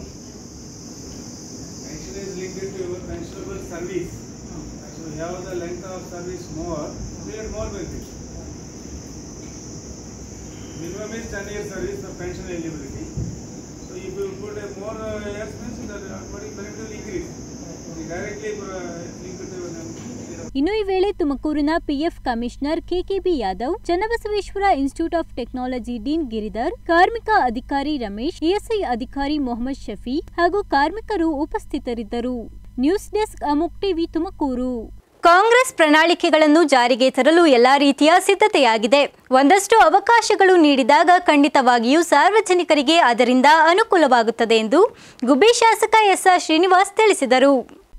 Pension is linked to your pensionable service. So you have the length of service more, you get more benefit. Minimum is ten years service of pension eligibility. So if you put a more uh, years means the automatic benefit will increase. You directly uh, linked to your ಇನ್ನು ಈ ವೇಳೆ ತುಮಕೂರಿನ PF commissioner KKB Yadav Channabasaveshwara Institute of Technology dean Giridhar ಕಾರ್ಮಿಕ ಅಧಿಕಾರಿ Ramesh ESI ಅಧಿಕಾರಿ ಮೊಹಮ್ಮದ್ ಶಫಿ ಹಾಗೂ ಕಾರ್ಮಿಕರು ಉಪಸ್ಥಿತರಿದ್ದರು ನ್ಯೂಸ್ ಡೆಸ್ಕ್ ಅಮುಕ್ ಟಿವಿ ತುಮಕೂರು ಕಾಂಗ್ರೆಸ್ ಪ್ರಣಾಳಿಕೆಗಳನ್ನು ಜಾರಿಗೆ ತರಲು ಎಲ್ಲಾ ರೀತಿಯ ಸಿದ್ಧತೆಯಾಗಿದೆ ಒಂದಷ್ಟು ಅವಕಾಶಗಳು ನೀಡಿದಾಗ ಖಂಡಿತವಾಗಿಯೂ ಸಾರ್ವಜನಿಕರಿಗೆ ಅದರಿಂದ ಅನುಕೂಲವಾಗುತ್ತದೆ ಎಂದು ಗುಬ್ಬಿ ಶಾಸಕ ಎಸ್ಆರ್ ಶ್ರೀನಿವಾಸ್ ತಿಳಿಸಿದರು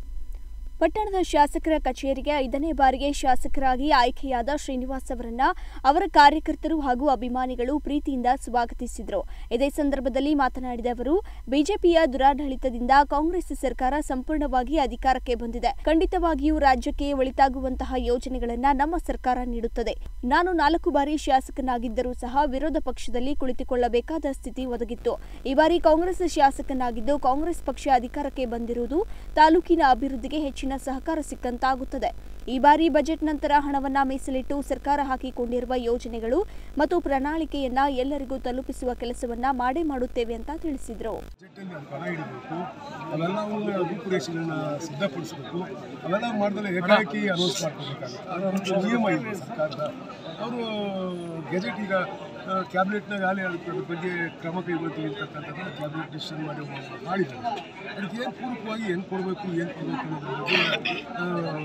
ಪಟ್ಟಣದ ಶಾಸಕರ ಕಚೇರಿಗೆ ಐದನೇ ಬಾರಿಗೆ ಶಾಸಕರಾಗಿ ಆಯ್ಕೆಯಾದ ಶ್ರೀನಿವಾಸ್ ಅವರನ್ನ ಅವರ ಕಾರ್ಯಕರ್ತರು ಹಾಗೂ ಅಭಿಮಾನಿಗಳು ಪ್ರೀತಿಯಿಂದ ಸ್ವಾಗತಿಸಿದರು ಇದೇ ಸಂದರ್ಭದಲ್ಲಿ ಮಾತನಾಡಿದ ಅವರು ಬಿಜೆಪಿಯ ದುರಾಡಳಿತದಿಂದ ಕಾಂಗ್ರೆಸ್ ಸರ್ಕಾರ ಸಂಪೂರ್ಣವಾಗಿ ಅಧಿಕಾರಕ್ಕೆ ಬಂದಿದೆ ಖಂಡಿತವಾಗಿಯೂ ರಾಜ್ಯಕ್ಕೆ ಒಳಿತಾಗುವಂತಹ ಯೋಜನೆಗಳನ್ನ ನಮ್ಮ ಸರ್ಕಾರ ನೀಡುತ್ತದೆ ನಾನು ನಾಲ್ಕು ಬಾರಿ ಶಾಸಕನಾಗಿದ್ದರೂ ಸಹ ವಿರೋಧ ಪಕ್ಷದಲ್ಲಿ ಕುಳಿತುಕೊಳ್ಳಬೇಕಾದ ಸ್ಥಿತಿ ಒದಗಿತ್ತು ಈ ಬಾರಿ ಕಾಂಗ್ರೆಸ್ ಶಾಸಕನಾಗಿದ್ದು ಕಾಂಗ್ರೆಸ್ ಪಕ್ಷ ಅಧಿಕಾರಕ್ಕೆ ಬಂದಿರುವುದು ತಾಲೂಕಿನ ಅಭಿವೃದ್ಧಿಗೆ ಹೆಚ್ಚಿನ ಸಹಕಾರ ಸಿಕ್ಕಂತಾಗುತ್ತದೆ ಈ ಬಾರಿ ಬಜೆಟ್ ನಂತರ ಹಣವನ್ನ ಮೀಸಲಿಟ್ಟು ಸರ್ಕಾರ ಹಾಕಿಕೊಂಡಿರುವ ಯೋಜನೆಗಳು ಮತ್ತು ಪ್ರಣಾಳಿಕೆಯನ್ನ ಎಲ್ಲರಿಗೂ ತಲುಪಿಸುವ ಕೆಲಸವನ್ನ ಮಾಡೇ ಮಾಡುತ್ತೇವೆ ಅಂತ ತಿಳಿಸಿದರು ಬಜೆಟಲ್ಲಿ ಅದು ಹಣ ಇಡಬೇಕು ಅವೆಲ್ಲವೂ ರೂಪುರೇಷೆಗಳನ್ನ ಸಿದ್ಧಪಡಿಸಬೇಕು ಅವೆಲ್ಲ ಮಾಡಿದ್ರೆ ಏಕಾಏಕಿ ಅನೌನ್ಸ್ ಮಾಡ್ಕೋಬೇಕಾಗುತ್ತೆ ಅದೊಂದು ನಿಯಮ ಇದೆ ಸರ್ಕಾರದ ಅವರು ಗೆಜೆಟ್ ಈಗ ಕ್ಯಾಬಿನೆಟ್ನಾಗ ಆಲೇ ಅದ್ರ ಬಗ್ಗೆ ಕ್ರಮ ಕೈಗೊಳ್ತೀವಿ ಅಂತಕ್ಕಂಥದ್ದನ್ನು ಕ್ಯಾಬಿನೆಟ್ ಡಿಸಿಷನ್ ಮಾಡಿ ಮಾಡಿದ್ದಾರೆ ಅದಕ್ಕೆ ಏನು ಪೂರಕವಾಗಿ ಏನು ಕೊಡಬೇಕು ಏನು ಕೊಡಬೇಕು ಅನ್ನೋದ್ರ ಬಗ್ಗೆ ಆ,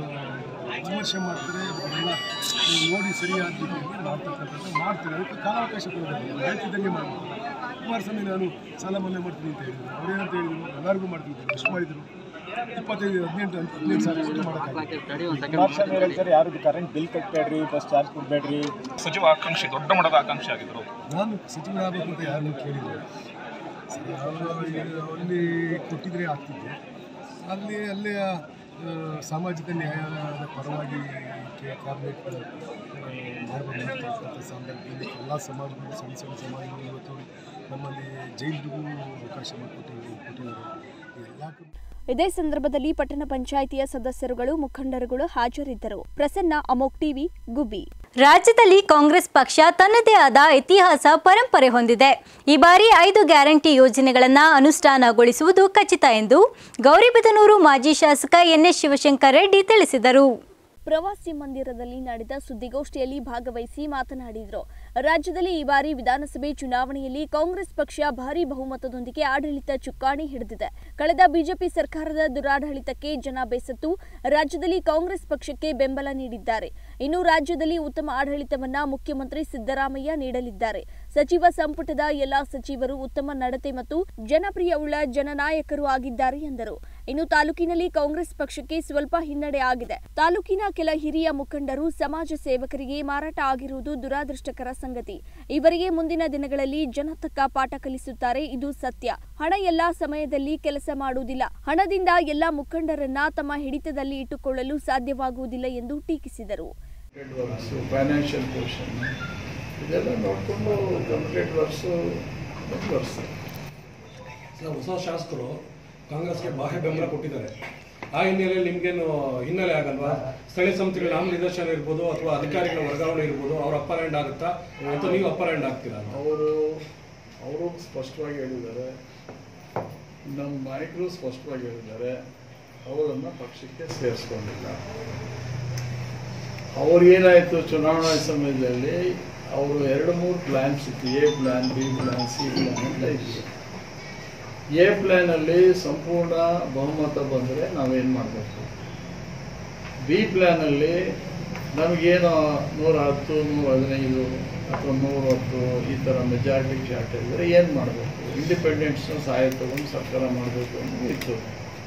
ವಿಮರ್ಶೆ ಮಾಡ್ತಾರೆ ಅದನ್ನೆಲ್ಲ ನೋಡಿ ಸರಿಯಾದ ರೀತಿಯಲ್ಲಿ ಮಾಡ್ತಕ್ಕಂಥದ್ದು ಮಾಡ್ತಾರೆ ಅದಕ್ಕೆ ಕಾಲಾವಕಾಶ ಕೊಡಬೇಕು ಹೇಳ್ತಿದ್ದಂಗೆ ಮಾಡಬೇಕು ಕುಮಾರಸ್ವಾಮಿ ನಾನು ಸಾಲ ಮನ್ನಾ ಮಾಡ್ತೀನಿ ಅಂತ ಹೇಳಿದ್ರು ಅವ್ರೇನಂತ ಹೇಳಿದ್ರು ಎಲ್ಲರಿಗೂ ಮಾಡ್ತೀನಿ ಅಂತ ಎಷ್ಟು ಮಾಡಿದ್ರು ಇಪ್ಪತ್ತೈದು ಹದಿನೆಂಟು ಹದಿನೆಂಟು ಸಾವಿರ ಕೊಟ್ಟು ಮಾಡೋಕ್ಕಾಗಿಲ್ಲ ಯಾರು ಕರೆಂಟ್ ಬಿಲ್ ಕಟ್ಟಬೇಡ್ರಿ ಬಸ್ ಚಾರ್ಜ್ ಕೊಡಬೇಡ್ರಿ ಸಚಿವ ಆಕಾಂಕ್ಷಿ ದೊಡ್ಡ ಮಟ್ಟದ ಆಕಾಂಕ್ಷಿ ಆಗಿದ್ರು ನಾನು ಸಚಿವರಾಗಬೇಕು ಅಂತ ಯಾರನ್ನು ಕೇಳಿದ್ರು ಅವರು ಅಲ್ಲಿ ಕೊಟ್ಟಿದ್ರೆ ಆಗ್ತಿದ್ದೆ ಅಲ್ಲಿ ಅಲ್ಲೇ ಆ, ಸಾಮಾಜಿಕ ನ್ಯಾಯದ ಪರವಾಗಿ ಕ್ಯಾಬಿನೆಟ್ ಮಾಡಬೇಕಾದಂಥ ಸಂದರ್ಭದಲ್ಲಿ ಎಲ್ಲ ಸಮಾಜಗಳು ಸಣ್ಣ ಸಣ್ಣ ಸಮಾಜಗಳು ಇವತ್ತು ನಮ್ಮಲ್ಲಿ ಜೈಲಿಗೂ ಅವಕಾಶ ಮಾಡಿಕೊಟ್ಟಿದ್ದಾರೆ ಕೊಟ್ಟಿದ್ದಾರೆ ಎಲ್ಲ ಇದೇ ಸಂದರ್ಭದಲ್ಲಿ ಪಟ್ಟಣ ಪಂಚಾಯಿತಿಯ ಸದಸ್ಯರುಗಳು ಮುಖಂಡರುಗಳು ಹಾಜರಿದ್ದರು ಪ್ರಸನ್ನ ಅಮೋಕ್ ಟಿವಿ ಗುಬ್ಬಿ ರಾಜ್ಯದಲ್ಲಿ ಕಾಂಗ್ರೆಸ್ ಪಕ್ಷ ತನ್ನದೇ ಆದ ಇತಿಹಾಸ ಪರಂಪರೆ ಹೊಂದಿದೆ ಈ ಬಾರಿ ಐದು ಗ್ಯಾರಂಟಿ ಯೋಜನೆಗಳನ್ನು ಅನುಷ್ಠಾನಗೊಳಿಸುವುದು ಖಚಿತ ಎಂದು ಗೌರಿಬಿದನೂರು ಮಾಜಿ ಶಾಸಕ ಎನ್ಎಸ್ ಶಿವಶಂಕರ್ ರೆಡ್ಡಿ ತಿಳಿಸಿದರು ಪ್ರವಾಸಿ ಮಂದಿರದಲ್ಲಿ ನಡೆದ ಸುದ್ದಿಗೋಷ್ಠಿಯಲ್ಲಿ ಭಾಗವಹಿಸಿ ಮಾತನಾಡಿದರು ರಾಜ್ಯದಲ್ಲಿ ಈ ಬಾರಿ ವಿಧಾನಸಭೆ ಚುನಾವಣೆಯಲ್ಲಿ ಕಾಂಗ್ರೆಸ್ ಪಕ್ಷ ಭಾರಿ ಬಹುಮತದೊಂದಿಗೆ ಆಡಳಿತ ಚುಕ್ಕಾಣಿ ಹಿಡಿದಿದೆ ಕಳೆದ ಬಿಜೆಪಿ ಸರ್ಕಾರದ ದುರಾಡಳಿತಕ್ಕೆ ಜನ ಬೇಸತ್ತು ರಾಜ್ಯದಲ್ಲಿ ಕಾಂಗ್ರೆಸ್ ಪಕ್ಷಕ್ಕೆ ಬೆಂಬಲ ನೀಡಿದ್ದಾರೆ ಇನ್ನು ರಾಜ್ಯದಲ್ಲಿ ಉತ್ತಮ ಆಡಳಿತವನ್ನ ಮುಖ್ಯಮಂತ್ರಿ ಸಿದ್ದರಾಮಯ್ಯ ನೀಡಲಿದ್ದಾರೆ ಸಚಿವ ಸಂಪುಟದ ಎಲ್ಲಾ ಸಚಿವರು ಉತ್ತಮ ನಡತೆ ಮತ್ತು ಜನಪ್ರಿಯವುಳ್ಳ ಜನನಾಯಕರು ಆಗಿದ್ದಾರೆ ಎಂದರು ಇನ್ನು ತಾಲೂಕಿನಲ್ಲಿ ಕಾಂಗ್ರೆಸ್ ಪಕ್ಷಕ್ಕೆ ಸ್ವಲ್ಪ ಹಿನ್ನಡೆ ಆಗಿದೆ ತಾಲೂಕಿನ ಕೆಲ ಹಿರಿಯ ಮುಖಂಡರು ಸಮಾಜ ಸೇವಕರಿಗೆ ಮಾರಾಟ ಆಗಿರುವುದು ದುರಾದೃಷ್ಟಕರ ಸಂಗತಿ ಇವರಿಗೆ ಮುಂದಿನ ದಿನಗಳಲ್ಲಿ ಜನ ತಕ್ಕ ಪಾಠ ಕಲಿಸುತ್ತಾರೆ ಇದು ಸತ್ಯ ಹಣ ಎಲ್ಲಾ ಸಮಯದಲ್ಲಿ ಕೆಲಸ ಮಾಡುವುದಿಲ್ಲ ಹಣದಿಂದ ಎಲ್ಲಾ ಮುಖಂಡರನ್ನ ತಮ್ಮ ಹಿಡಿತದಲ್ಲಿ ಇಟ್ಟುಕೊಳ್ಳಲು ಸಾಧ್ಯವಾಗುವುದಿಲ್ಲ ಎಂದು ಟೀಕಿಸಿದರು ವರ್ಕ್ಸು ಫೈನಾನ್ಷಿಯಲ್ ಪೊಸಿಷನ್ ಇದೆಲ್ಲ ನೋಡಿಕೊಂಡು ಕಂಪ್ಲೀಟ್ ವರ್ಕ್ಸು ಮುಂದುವರಿಸ್ತಾರೆ ಸರ್ ಹೊಸ ಶಾಸಕರು ಕಾಂಗ್ರೆಸ್ಗೆ ಬಾಹ್ಯ ಬೆಂಬಲ ಕೊಟ್ಟಿದ್ದಾರೆ ಆ ಹಿನ್ನೆಲೆಯಲ್ಲಿ ನಿಮ್ಗೇನು ಹಿನ್ನೆಲೆ ಆಗಲ್ವಾ ಸ್ಥಳೀಯ ಸಂಸ್ಥೆಗಳ ನಾಮ ನಿದರ್ಶನ ಇರ್ಬೋದು ಅಥವಾ ಅಧಿಕಾರಿಗಳ ವರ್ಗಾವಣೆ ಇರ್ಬೋದು ಅವ್ರ ಅಪ್ಪರ್ ಹ್ಯಾಂಡ್ ಆಗುತ್ತಾ ಅಥವಾ ನೀವು ಅಪ್ಪರ್ ಹ್ಯಾಂಡ್ ಆಗ್ತೀರಾ ಅಂತ? ಅವರು ಅವರು ಸ್ಪಷ್ಟವಾಗಿ ಹೇಳಿದ್ದಾರೆ ನಮ್ಮ ನಾಯಕರು ಸ್ಪಷ್ಟವಾಗಿ ಹೇಳಿದ್ದಾರೆ ಅವರನ್ನು ಪಕ್ಷಕ್ಕೆ ಸೇರಿಸ್ಕೊಂಡಿಲ್ಲ ಅವ್ರಿಗೇನಾಯಿತು ಚುನಾವಣಾ ಸಮಯದಲ್ಲಿ ಅವರು ಎರಡು ಮೂರು ಪ್ಲ್ಯಾನ್ಸ್ ಇತ್ತು A plan B plan C plan ಅಂತ ಇತ್ತು ಎ ಪ್ಲ್ಯಾನಲ್ಲಿ ಸಂಪೂರ್ಣ ಬಹುಮತ ಬಂದರೆ ನಾವೇನು ಮಾಡಬೇಕು ಬಿ ಪ್ಲ್ಯಾನಲ್ಲಿ ನಮಗೇನು ನೂರ ಹತ್ತು ನೂರ ಹದಿನೈದು ಅಥವಾ ನೂರ ಹತ್ತು ಈ ಥರ ಮೆಜಾರಿಟಿ ಚಾರ್ಟ್ ಇದ್ದರೆ ಏನು ಮಾಡಬೇಕು ಇಂಡಿಪೆಂಡೆನ್ಸ್ನ ಸಹಾಯ ತಗೊಂಡು ಸರ್ಕಾರ ಮಾಡಬೇಕು ಅನ್ನೋದು ಇತ್ತು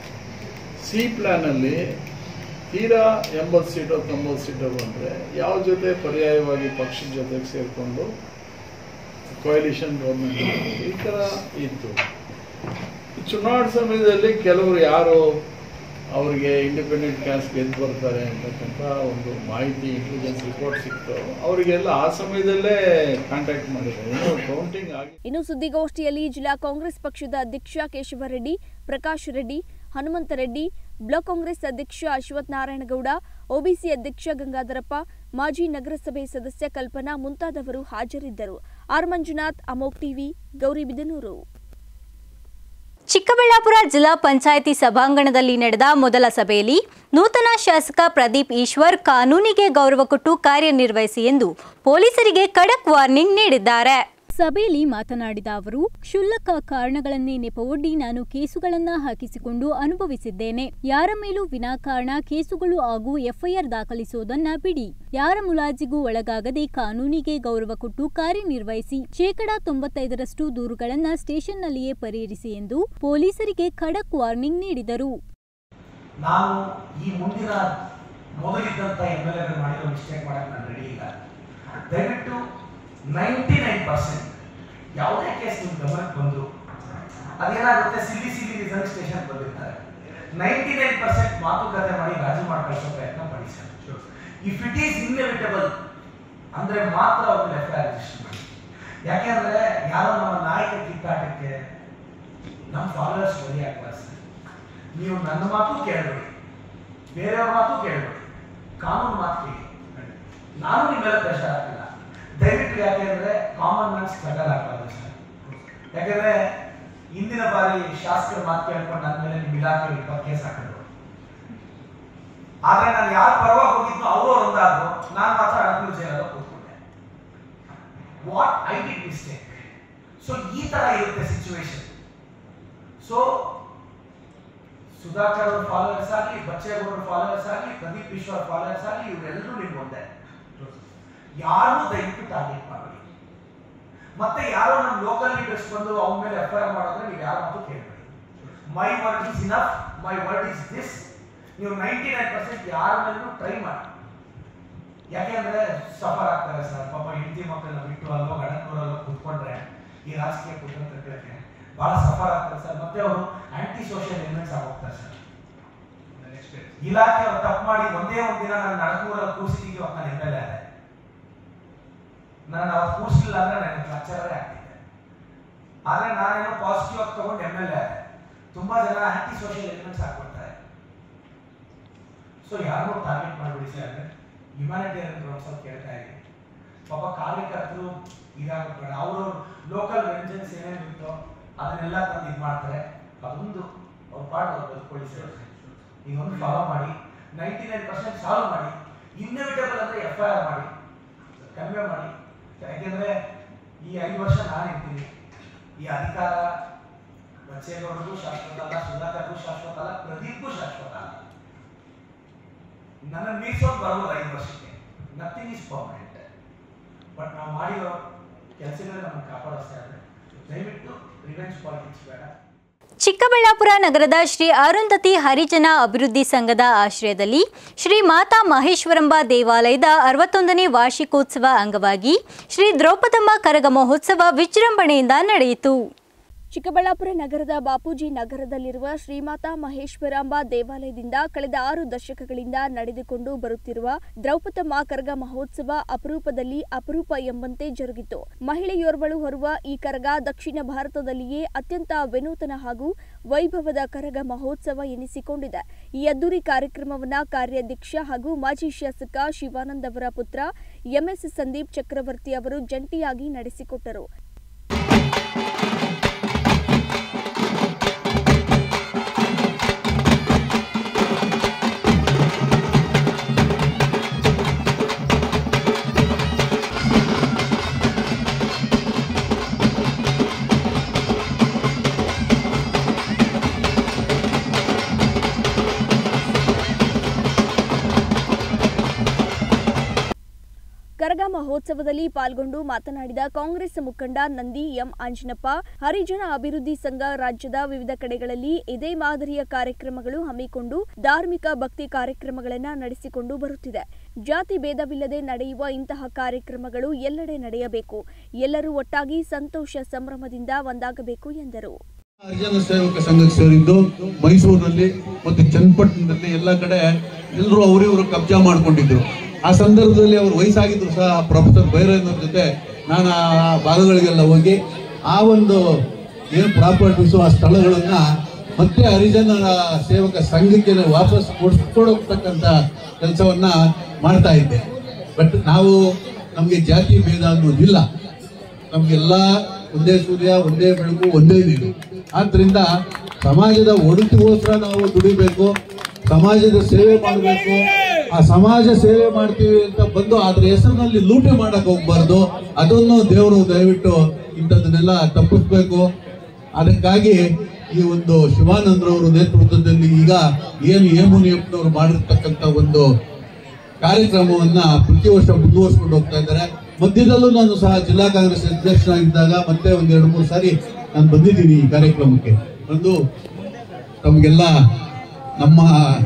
ಸಿ ಪ್ಲ್ಯಾನಲ್ಲಿ ತೀರಾ ಎಂಬತ್ತು ಸೀಟು ತೊಂಬತ್ತು ಸೀಟು ಬಂದರೆ ಯಾವ ಜೊತೆ ಪರ್ಯಾಯವಾಗಿ ಪಕ್ಷದ ಜೊತೆಗೆ ಸೇರಿಕೊಂಡು ಕೊಯಲಿಷನ್ ಗೌರ್ಮೆಂಟ್ ಈ ಥರ ಇತ್ತು ಚುನಾವಣೆ ಸಮಯದಲ್ಲಿ ಕೆಲವರು ಯಾರು ಅವರಿಗೆ ಇಂಡಿಪೆಂಡೆಂಟ್ ಕ್ಯಾನ್ಸ್ ಗೆದ್ದು ಬರ್ತಾರೆ ಅಂತಕ್ಕಂಥ ಒಂದು ಮಾಹಿತಿ ಇಂಟೆಲಿಜೆನ್ಸ್ ರಿಪೋರ್ಟ್ ಸಿಕ್ತು ಅವರಿಗೆಲ್ಲ ಆ ಸಮಯದಲ್ಲೇ ಕಾಂಟ್ಯಾಕ್ಟ್ ಮಾಡಿದ್ದಾರೆ ಇನ್ನೂ ಕೌಂಟಿಂಗ್ ಆಗಿ ಇನ್ನು ಸುದ್ದಿಗೋಷ್ಠಿಯಲ್ಲಿ ಜಿಲ್ಲಾ ಕಾಂಗ್ರೆಸ್ ಪಕ್ಷದ ಅಧ್ಯಕ್ಷ ಕೇಶವರೆಡ್ಡಿ ಪ್ರಕಾಶ್ ರೆಡ್ಡಿ ಹನುಮಂತರೆಡ್ಡಿ ಬ್ಲಾಕ್ ಕಾಂಗ್ರೆಸ್ ಅಧ್ಯಕ್ಷ ಅಶ್ವಥ್ ನಾರಾಯಣಗೌಡ ಒಬಿಸಿ ಅಧ್ಯಕ್ಷ ಗಂಗಾಧರಪ್ಪ ಮಾಜಿ ನಗರಸಭೆ ಸದಸ್ಯ ಕಲ್ಪನಾ ಮುಂತಾದವರು ಹಾಜರಿದ್ದರು ಆರ್ ಮಂಜುನಾಥ್ ಅಮೋಕ್ ಟಿವಿ ಗೌರಿಬಿದನೂರು ಚಿಕ್ಕಬಳ್ಳಾಪುರ ಜಿಲ್ಲಾ ಪಂಚಾಯಿತಿ ಸಭಾಂಗಣದಲ್ಲಿ ನಡೆದ ಮೊದಲ ಸಭೆಯಲ್ಲಿ ನೂತನ ಶಾಸಕ ಪ್ರದೀಪ್ ಈಶ್ವರ್ ಕಾನೂನಿಗೆ ಗೌರವ ಕೊಟ್ಟು ಕಾರ್ಯನಿರ್ವಹಿಸಿ ಎಂದು ಪೊಲೀಸರಿಗೆ ಖಡಕ್ ವಾರ್ನಿಂಗ್ ನೀಡಿದ್ದಾರೆ ಸಭೆಯಲ್ಲಿ ಮಾತನಾಡಿದ ಅವರು ಕ್ಷುಲ್ಲಕ ಕಾರಣಗಳನ್ನೇ ನೆಪವೊಡ್ಡಿ ನಾನು ಕೇಸುಗಳನ್ನ ಹಾಕಿಸಿಕೊಂಡು ಅನುಭವಿಸಿದ್ದೇನೆ ಯಾರ ಮೇಲೂ ವಿನಾಕಾರಣ ಕೇಸುಗಳು ಹಾಗೂ ಎಫ್ಐಆರ್ ದಾಖಲಿಸುವುದನ್ನ ಬಿಡಿ ಯಾರ ಮುಲಾಜಿಗೂ ಒಳಗಾಗದೆ ಕಾನೂನಿಗೆ ಗೌರವ ಕೊಟ್ಟು ಕಾರ್ಯನಿರ್ವಹಿಸಿ ಶೇಕಡಾ ತೊಂಬತ್ತೈದರಷ್ಟು ದೂರುಗಳನ್ನ ಸ್ಟೇಷನ್ನಲ್ಲಿಯೇ ಪರಿಹರಿಸಿ ಎಂದು ಪೊಲೀಸರಿಗೆ ಖಡಕ್ ವಾರ್ನಿಂಗ್ ನೀಡಿದರು ನಾನು ಈ ಮುಂದಿನ ಮೊದಲಿದ್ದಂಥ ಎಮ್ ಎಲ್ ಎಗಳು ಮಾಡಿರೋ ಮಿಸ್ಟೇಕ್ ಮಾಡಕ್ಕೆ ನಾನು ರೆಡಿ ಇಲ್ಲ ದಯವಿಟ್ಟು ನೈಂಟಿ ನೈನ್ ಪರ್ಸೆಂಟ್ ಯಾವುದೇ ಕೇಸ್ ನಿಮ್ಮ ಗಮನಕ್ಕೆ ಬಂದು ಅದೇನಾಗುತ್ತೆ ಸಿಲ್ಲಿ ಸಿಲ್ಲಿ ರಿಸರ್ವ್ ಸ್ಟೇಷನ್ ಬಂದಿರ್ತಾರೆ ನೈಂಟಿ ನೈನ್ ಪರ್ಸೆಂಟ್ ಮಾತುಕತೆ ಮಾಡಿ ರಾಜಿ ಮಾಡಿ ಕಳಿಸೋ ಪ್ರಯತ್ನ ಪಡಿ sir if it is inevitable ಅಂದ್ರೆ ಮಾತ್ರ ಅವ್ರಿಗೆ ಎಫ್ ಐ ಆರ್ ರಿಜಿಸ್ಟರ್ ಮಾಡಿ ಯಾಕೆಂದ್ರೆ ಯಾರೋ ನಮ್ಮ ನಾಯಕ ಕಿತ್ತಾಟಕ್ಕೆ ನಮ್ಮ ಫಾಲೋವರ್ಸ್ ಬಲಿ ಆಗ್ಬಾರ್ದು ಸರ್ ನೀವು ನನ್ನ ಮಾತು ಕೇಳಬೇಡಿ ಬೇರೆಯವ್ರ ಮಾತು ಕೇಳಬೇಡಿ ಕಾನೂನು ಮಾತು ಕೇಳಿ ನಾನು ನಿಮ್ಮೆಲ್ಲ ಪ್ರೆಷರ್ ಆಗ್ತಿಲ್ಲ ದಯವಿಟ್ಟು ಯಾಕೆಂದ್ರೆ ಕಾಮನ್ ಮ್ಯಾನ್ ಸ್ಟ್ರಗಲ್ ಆಗ್ಬಾರ್ದು ಸರ್ ಯಾಕೆಂದ್ರೆ ಇಂದಿನ ಬಾರಿ ಶಾಸಕರ ಮಾತು ಕೇಳ್ಕೊಂಡು ನನ್ನ ಮೇಲೆ ನಿಮ್ಮ ಇಲಾಖೆ ಇಪ್ಪತ್ತು ಕೇಸ್ ಹಾಕಿದ್ರು ಆದ್ರೆ ನಾನು ಯಾರು ಪರವಾಗಿ ಹೋಗಿದ್ನೋ ಅವರು ಒಂದಾದ್ರು ನಾನು ಮಾತ್ರ ಅಡಕಲು ಜೈಲಲ್ಲ ಕೂತ್ಕೊಂಡೆ what I did mistake so ಈ ತರ ಇರುತ್ತೆ ಸಿಚುವೇಶನ್ ಸೊ ಸುಧಾಕರ್ ಅವ್ರ ಫಾಲೋವರ್ಸ್ ಆಗಲಿ ಬಚ್ಚೇಗೌಡರ ಫಾಲೋವರ್ಸ್ ಆಗಲಿ ಪ್ರದೀಪ್ ಈಶ್ವರ್ ಫಾಲೋವರ್ಸ್ ಆಗಲಿ ಇವರೆಲ್ಲರೂ ನಿಮ್ಗೆ ಒಂದೇ ಯಾರು ದಯವಿಟ್ಟು ಟಾರ್ಗೆಟ್ ಮಾಡಬೇಡಿ ಮತ್ತೆ ಯಾರೋ ನಮ್ಮ ಲೋಕಲ್ ಲೀಡರ್ಸ್ ಬಂದು ಅವನ ಮೇಲೆ ಎಫ್ ಐ ಆರ್ ಮಾಡಿದ್ರೆ ನೀವು ಯಾರು ಮಾತು ಕೇಳಬೇಡಿ my word is enough my word is this ನೀವು ನೈಂಟಿ ನೈನ್ ಪರ್ಸೆಂಟ್ ಯಾರ ಮೇಲೂ ಟ್ರೈ ಮಾಡಿ ಯಾಕೆಂದ್ರೆ ಸಫರ್ ಆಗ್ತಾರೆ ಸರ್ ಪಾಪ ಹೆಂಡತಿ ಮಕ್ಕಳನ್ನ ಬಿಟ್ಟು ಅಲ್ವಾ ಗಣಕೂರಲ್ಲ ಕೂತ್ಕೊಂಡ್ರೆ ಈ ರಾಜಕೀಯ ಕುತಂತ್ರಕ್ಕೆ ಬಹಳ ಸಫರ್ ಆಗ್ತಾರೆ ಸರ್ ಮತ್ತೆ ಅವರು ಆಂಟಿ ಸೋಷಿಯಲ್ ಎಲಿಮೆಂಟ್ಸ್ ಆಗೋಗ್ತಾರೆ ಸರ್ ಇಲಾಖೆ ಅವ್ರು ತಪ್ಪು ಮಾಡಿ ಒಂದೇ ಒಂದ್ ದಿನ ನಾನು ನಡಕೂರಲ್ಲಿ ಕೂರಿಸಿದ್ದೀವಿ ಇವತ್ತು ನಾನು ಎಮ್ ಎಲ್ ಎ ಆದೆ ನಾನು ಅವತ್ತು ಕೂರಿಸಲಿಲ್ಲ ಅಂದ್ರೆ ನನಗೆ ಲೆಕ್ಚರರೇ ಆಗ್ತಿದ್ದೆ ಆದ್ರೆ ನಾನೇನೋ ಪಾಸಿಟಿವ್ ಆಗಿ ತಗೊಂಡು ಎಮ್ ಎಲ್ ಎ ಆದೆ ತುಂಬಾ ಜನ ಆಂಟಿ ಸೋಷಿಯಲ್ ಎಲಿಮೆಂಟ್ಸ್ ಹಾಕೊಳ್ತಾರೆ ಸೊ ಯಾರು ಟಾರ್ಗೆಟ್ ಮಾಡಬೇಡಿ ಸರ್ ಹ್ಯುಮ್ಯಾನಿಟೇರಿಯನ್ ಗ್ರೌಂಡ್ಸ್ ಅಂತ ಕೇಳ್ತಾ ಇದ್ದೀನಿ ಪಾಪ ಕಾರ್ಯಕರ್ತರು ಇದಾಗಬೇಡ ಅವರು ಲೋಕಲ್ ವೆಂಜನ್ಸ್ ಏನೇನು ಇರ್ತೋ ಅದನ್ನೆಲ್ಲ ತಂದು ಇದು ಮಾಡ್ತಾರೆ ಅದೊಂದು ಅವ್ರ ಪಾಡ್ ಅವ್ರು ಬದುಕೊಳ್ಳಿ ಸರ್ ಇದೊಂದು ಫಾಲೋ ಮಾಡಿ ನೈಂಟಿ ನೈನ್ ಪರ್ಸೆಂಟ್ ಸಾಲ್ವ್ ಮಾಡಿ ಇನ್ನೆವಿಟಬಲ್ ಅಂದ್ರೆ ಎಫ್ ಐ ಆರ್ ಮಾಡಿ ಕಡಿಮೆ ಮಾಡಿ ಯಾಕೆಂದ್ರೆ ಈ ಐದು ವರ್ಷ ನಾನು ಇರ್ತೀನಿ ಈ ಅಧಿಕಾರ ಬಚ್ಚೇಗೌಡರಿಗೂ ಶಾಶ್ವತ ಅಲ್ಲ ಸುಧಾಕರ್ಗೂ ಶಾಶ್ವತ ಅಲ್ಲ ಪ್ರದೀಪ್ಗೂ ಶಾಶ್ವತ ಅಲ್ಲ ನನ್ನ ಮೀರ್ಸೋದು ಬರ್ಬೋದು ಐದು ವರ್ಷಕ್ಕೆ ನಥಿಂಗ್ ಇಸ್ ಪರ್ಮನೆಂಟ್ ಬಟ್ ನಾವು ಮಾಡಿರೋ ಕೆಲಸಗಳೇ ನಮ್ಮನ್ನು ಕಾಪಾಡಿಸ್ತಾ ಇದ್ದಾರೆ ದಯವಿಟ್ಟು ರಿವೆಂಜ್ ಪಾಲಿಟಿಕ್ಸ್ ಬೇಡ ಚಿಕ್ಕಬಳ್ಳಾಪುರ ನಗರದ ಶ್ರೀ ಅರುಂಧತಿ ಹರಿಜನ ಅಭಿವೃದ್ಧಿ ಸಂಘದ ಆಶ್ರಯದಲ್ಲಿ ಶ್ರೀ ಮಾತಾ ಮಹೇಶ್ವರಂಬ ದೇವಾಲಯದ ಅರವತ್ತೊಂದನೇ ವಾರ್ಷಿಕೋತ್ಸವ ಅಂಗವಾಗಿ ಶ್ರೀ ದ್ರೌಪದಮ್ಮ ಕರಗ ಮಹೋತ್ಸವ ವಿಜೃಂಭಣೆಯಿಂದ ನಡೆಯಿತು ಚಿಕ್ಕಬಳ್ಳಾಪುರ ನಗರದ ಬಾಪೂಜಿ ನಗರದಲ್ಲಿರುವ ಶ್ರೀಮಾತಾ ಮಹೇಶ್ವರಾಂಬ ದೇವಾಲಯದಿಂದ ಕಳೆದ ಆರು ದಶಕಗಳಿಂದ ನಡೆದುಕೊಂಡು ಬರುತ್ತಿರುವ ದ್ರೌಪದಮ್ಮ ಕರಗ ಮಹೋತ್ಸವ ಅಪರೂಪದಲ್ಲಿ ಅಪರೂಪ ಎಂಬಂತೆ ಜರುಗಿತು ಮಹಿಳೆಯೋರ್ವಳು ಹೊರುವ ಈ ಕರಗ ದಕ್ಷಿಣ ಭಾರತದಲ್ಲಿಯೇ ಅತ್ಯಂತ ವಿನೂತನ ಹಾಗೂ ವೈಭವದ ಕರಗ ಮಹೋತ್ಸವ ಎನಿಸಿಕೊಂಡಿದೆ ಈ ಅದ್ದೂರಿ ಕಾರ್ಯಕ್ರಮವನ್ನ ಕಾರ್ಯಾಧ್ಯಕ್ಷ ಹಾಗೂ ಮಾಜಿ ಶಾಸಕ ಶಿವಾನಂದ್ ಅವರ ಪುತ್ರ ಎಂಎಸ್ ಸಂದೀಪ್ ಚಕ್ರವರ್ತಿ ಅವರು ಜಂಟಿಯಾಗಿ ನಡೆಸಿಕೊಟ್ಟರು ಕರಗ ಮಹೋತ್ಸವದಲ್ಲಿ ಪಾಲ್ಗೊಂಡು ಮಾತನಾಡಿದ ಕಾಂಗ್ರೆಸ್ ಮುಖಂಡ ನಂದಿ ಎಂ ಆಂಜಿನಪ್ಪ ಹರಿಜನ ಅಭಿವೃದ್ಧಿ ಸಂಘ ರಾಜ್ಯದ ವಿವಿಧ ಕಡೆಗಳಲ್ಲಿ ಇದೇ ಮಾದರಿಯ ಕಾರ್ಯಕ್ರಮಗಳು ಹಮ್ಮಿಕೊಂಡು ಧಾರ್ಮಿಕ ಭಕ್ತಿ ಕಾರ್ಯಕ್ರಮಗಳನ್ನು ನಡೆಸಿಕೊಂಡು ಬರುತ್ತಿದೆ ಜಾತಿ ಭೇದವಿಲ್ಲದೆ ನಡೆಯುವ ಇಂತಹ ಕಾರ್ಯಕ್ರಮಗಳು ಎಲ್ಲೆಡೆ ನಡೆಯಬೇಕು ಎಲ್ಲರೂ ಒಟ್ಟಾಗಿ ಸಂತೋಷ ಸಂಭ್ರಮದಿಂದ ಒಂದಾಗಬೇಕು ಎಂದರು ಹರಿಜನ ಸೇವಕ ಸಂಘಕ್ಕೆ ಸೇರಿದ್ದು ಮೈಸೂರಿನಲ್ಲಿ ಮತ್ತು ಚನ್ನಪಟ್ಟಣದಲ್ಲಿ ಎಲ್ಲ ಕಡೆ ಎಲ್ಲರೂ ಅವರಿವರು ಕಬ್ಜಾ ಮಾಡ್ಕೊಂಡಿದ್ರು ಆ ಸಂದರ್ಭದಲ್ಲಿ ಅವರು ವಯಸ್ಸಾಗಿದ್ರು ಸಹ ಪ್ರೊಫೆಸರ್ ಭೈರವ್ರ ಜೊತೆ ನಾನು ಆ ಭಾಗಗಳಿಗೆಲ್ಲ ಹೋಗಿ ಆ ಒಂದು ಏನು ಪ್ರಾಪರ್ಟೀಸು ಆ ಸ್ಥಳಗಳನ್ನ ಮತ್ತೆ ಹರಿಜನ ಸೇವಕ ಸಂಘಕ್ಕೆ ವಾಪಸ್ ಕೊಡಿಸ್ಕೊಡತಕ್ಕಂಥ ಕೆಲಸವನ್ನ ಮಾಡ್ತಾ ಇದ್ದೆ ಬಟ್ ನಾವು ನಮಗೆ ಜಾತಿ ಭೇದ ಅನ್ನೋದಿಲ್ಲ ನಮಗೆಲ್ಲ ಒಂದೇ ಸೂರ್ಯ ಒಂದೇ ಬೆಳಕು ಒಂದೇ ನೀರು ಆದ್ರಿಂದ ಸಮಾಜದ ಒಡತಿಗೋಸ್ಕರ ನಾವು ದುಡಿಬೇಕು ಸಮಾಜದ ಸೇವೆ ಮಾಡಬೇಕು ಆ ಸಮಾಜ ಸೇವೆ ಮಾಡ್ತೀವಿ ಅಂತ ಬಂದು ಅದ್ರ ಹೆಸರಿನಲ್ಲಿ ಲೂಟಿ ಮಾಡಕ್ ಹೋಗ್ಬಾರ್ದು ಅದನ್ನು ದೇವರು ದಯವಿಟ್ಟು ಇಂಥದನ್ನೆಲ್ಲ ತಪ್ಪಿಸ್ಬೇಕು ಅದಕ್ಕಾಗಿ ಈ ಒಂದು ಶಿವಾನಂದ್ರವರ ನೇತೃತ್ವದಲ್ಲಿ ಈಗ ಏನು ಏಮುನಿಯಪ್ಪನವರು ಮಾಡಿರ್ತಕ್ಕಂಥ ಒಂದು ಕಾರ್ಯಕ್ರಮವನ್ನ ಪ್ರತಿ ವರ್ಷ ಮುಂದುವರ್ಸ್ಕೊಂಡು ಹೋಗ್ತಾ ಇದ್ದಾರೆ ಮಧ್ಯದಲ್ಲೂ ನಾನು ಸಹ ಜಿಲ್ಲಾ ಕಾಂಗ್ರೆಸ್ ಅಧ್ಯಕ್ಷನಾಗಿದ್ದಾಗ ಮತ್ತೆ ಒಂದ್ ಎರಡು ಮೂರು ಸಾರಿ ನಾನು ಬಂದಿದ್ದೀನಿ ಈ ಕಾರ್ಯಕ್ರಮಕ್ಕೆ ಬಂದು ತಮಗೆಲ್ಲ ನಮ್ಮ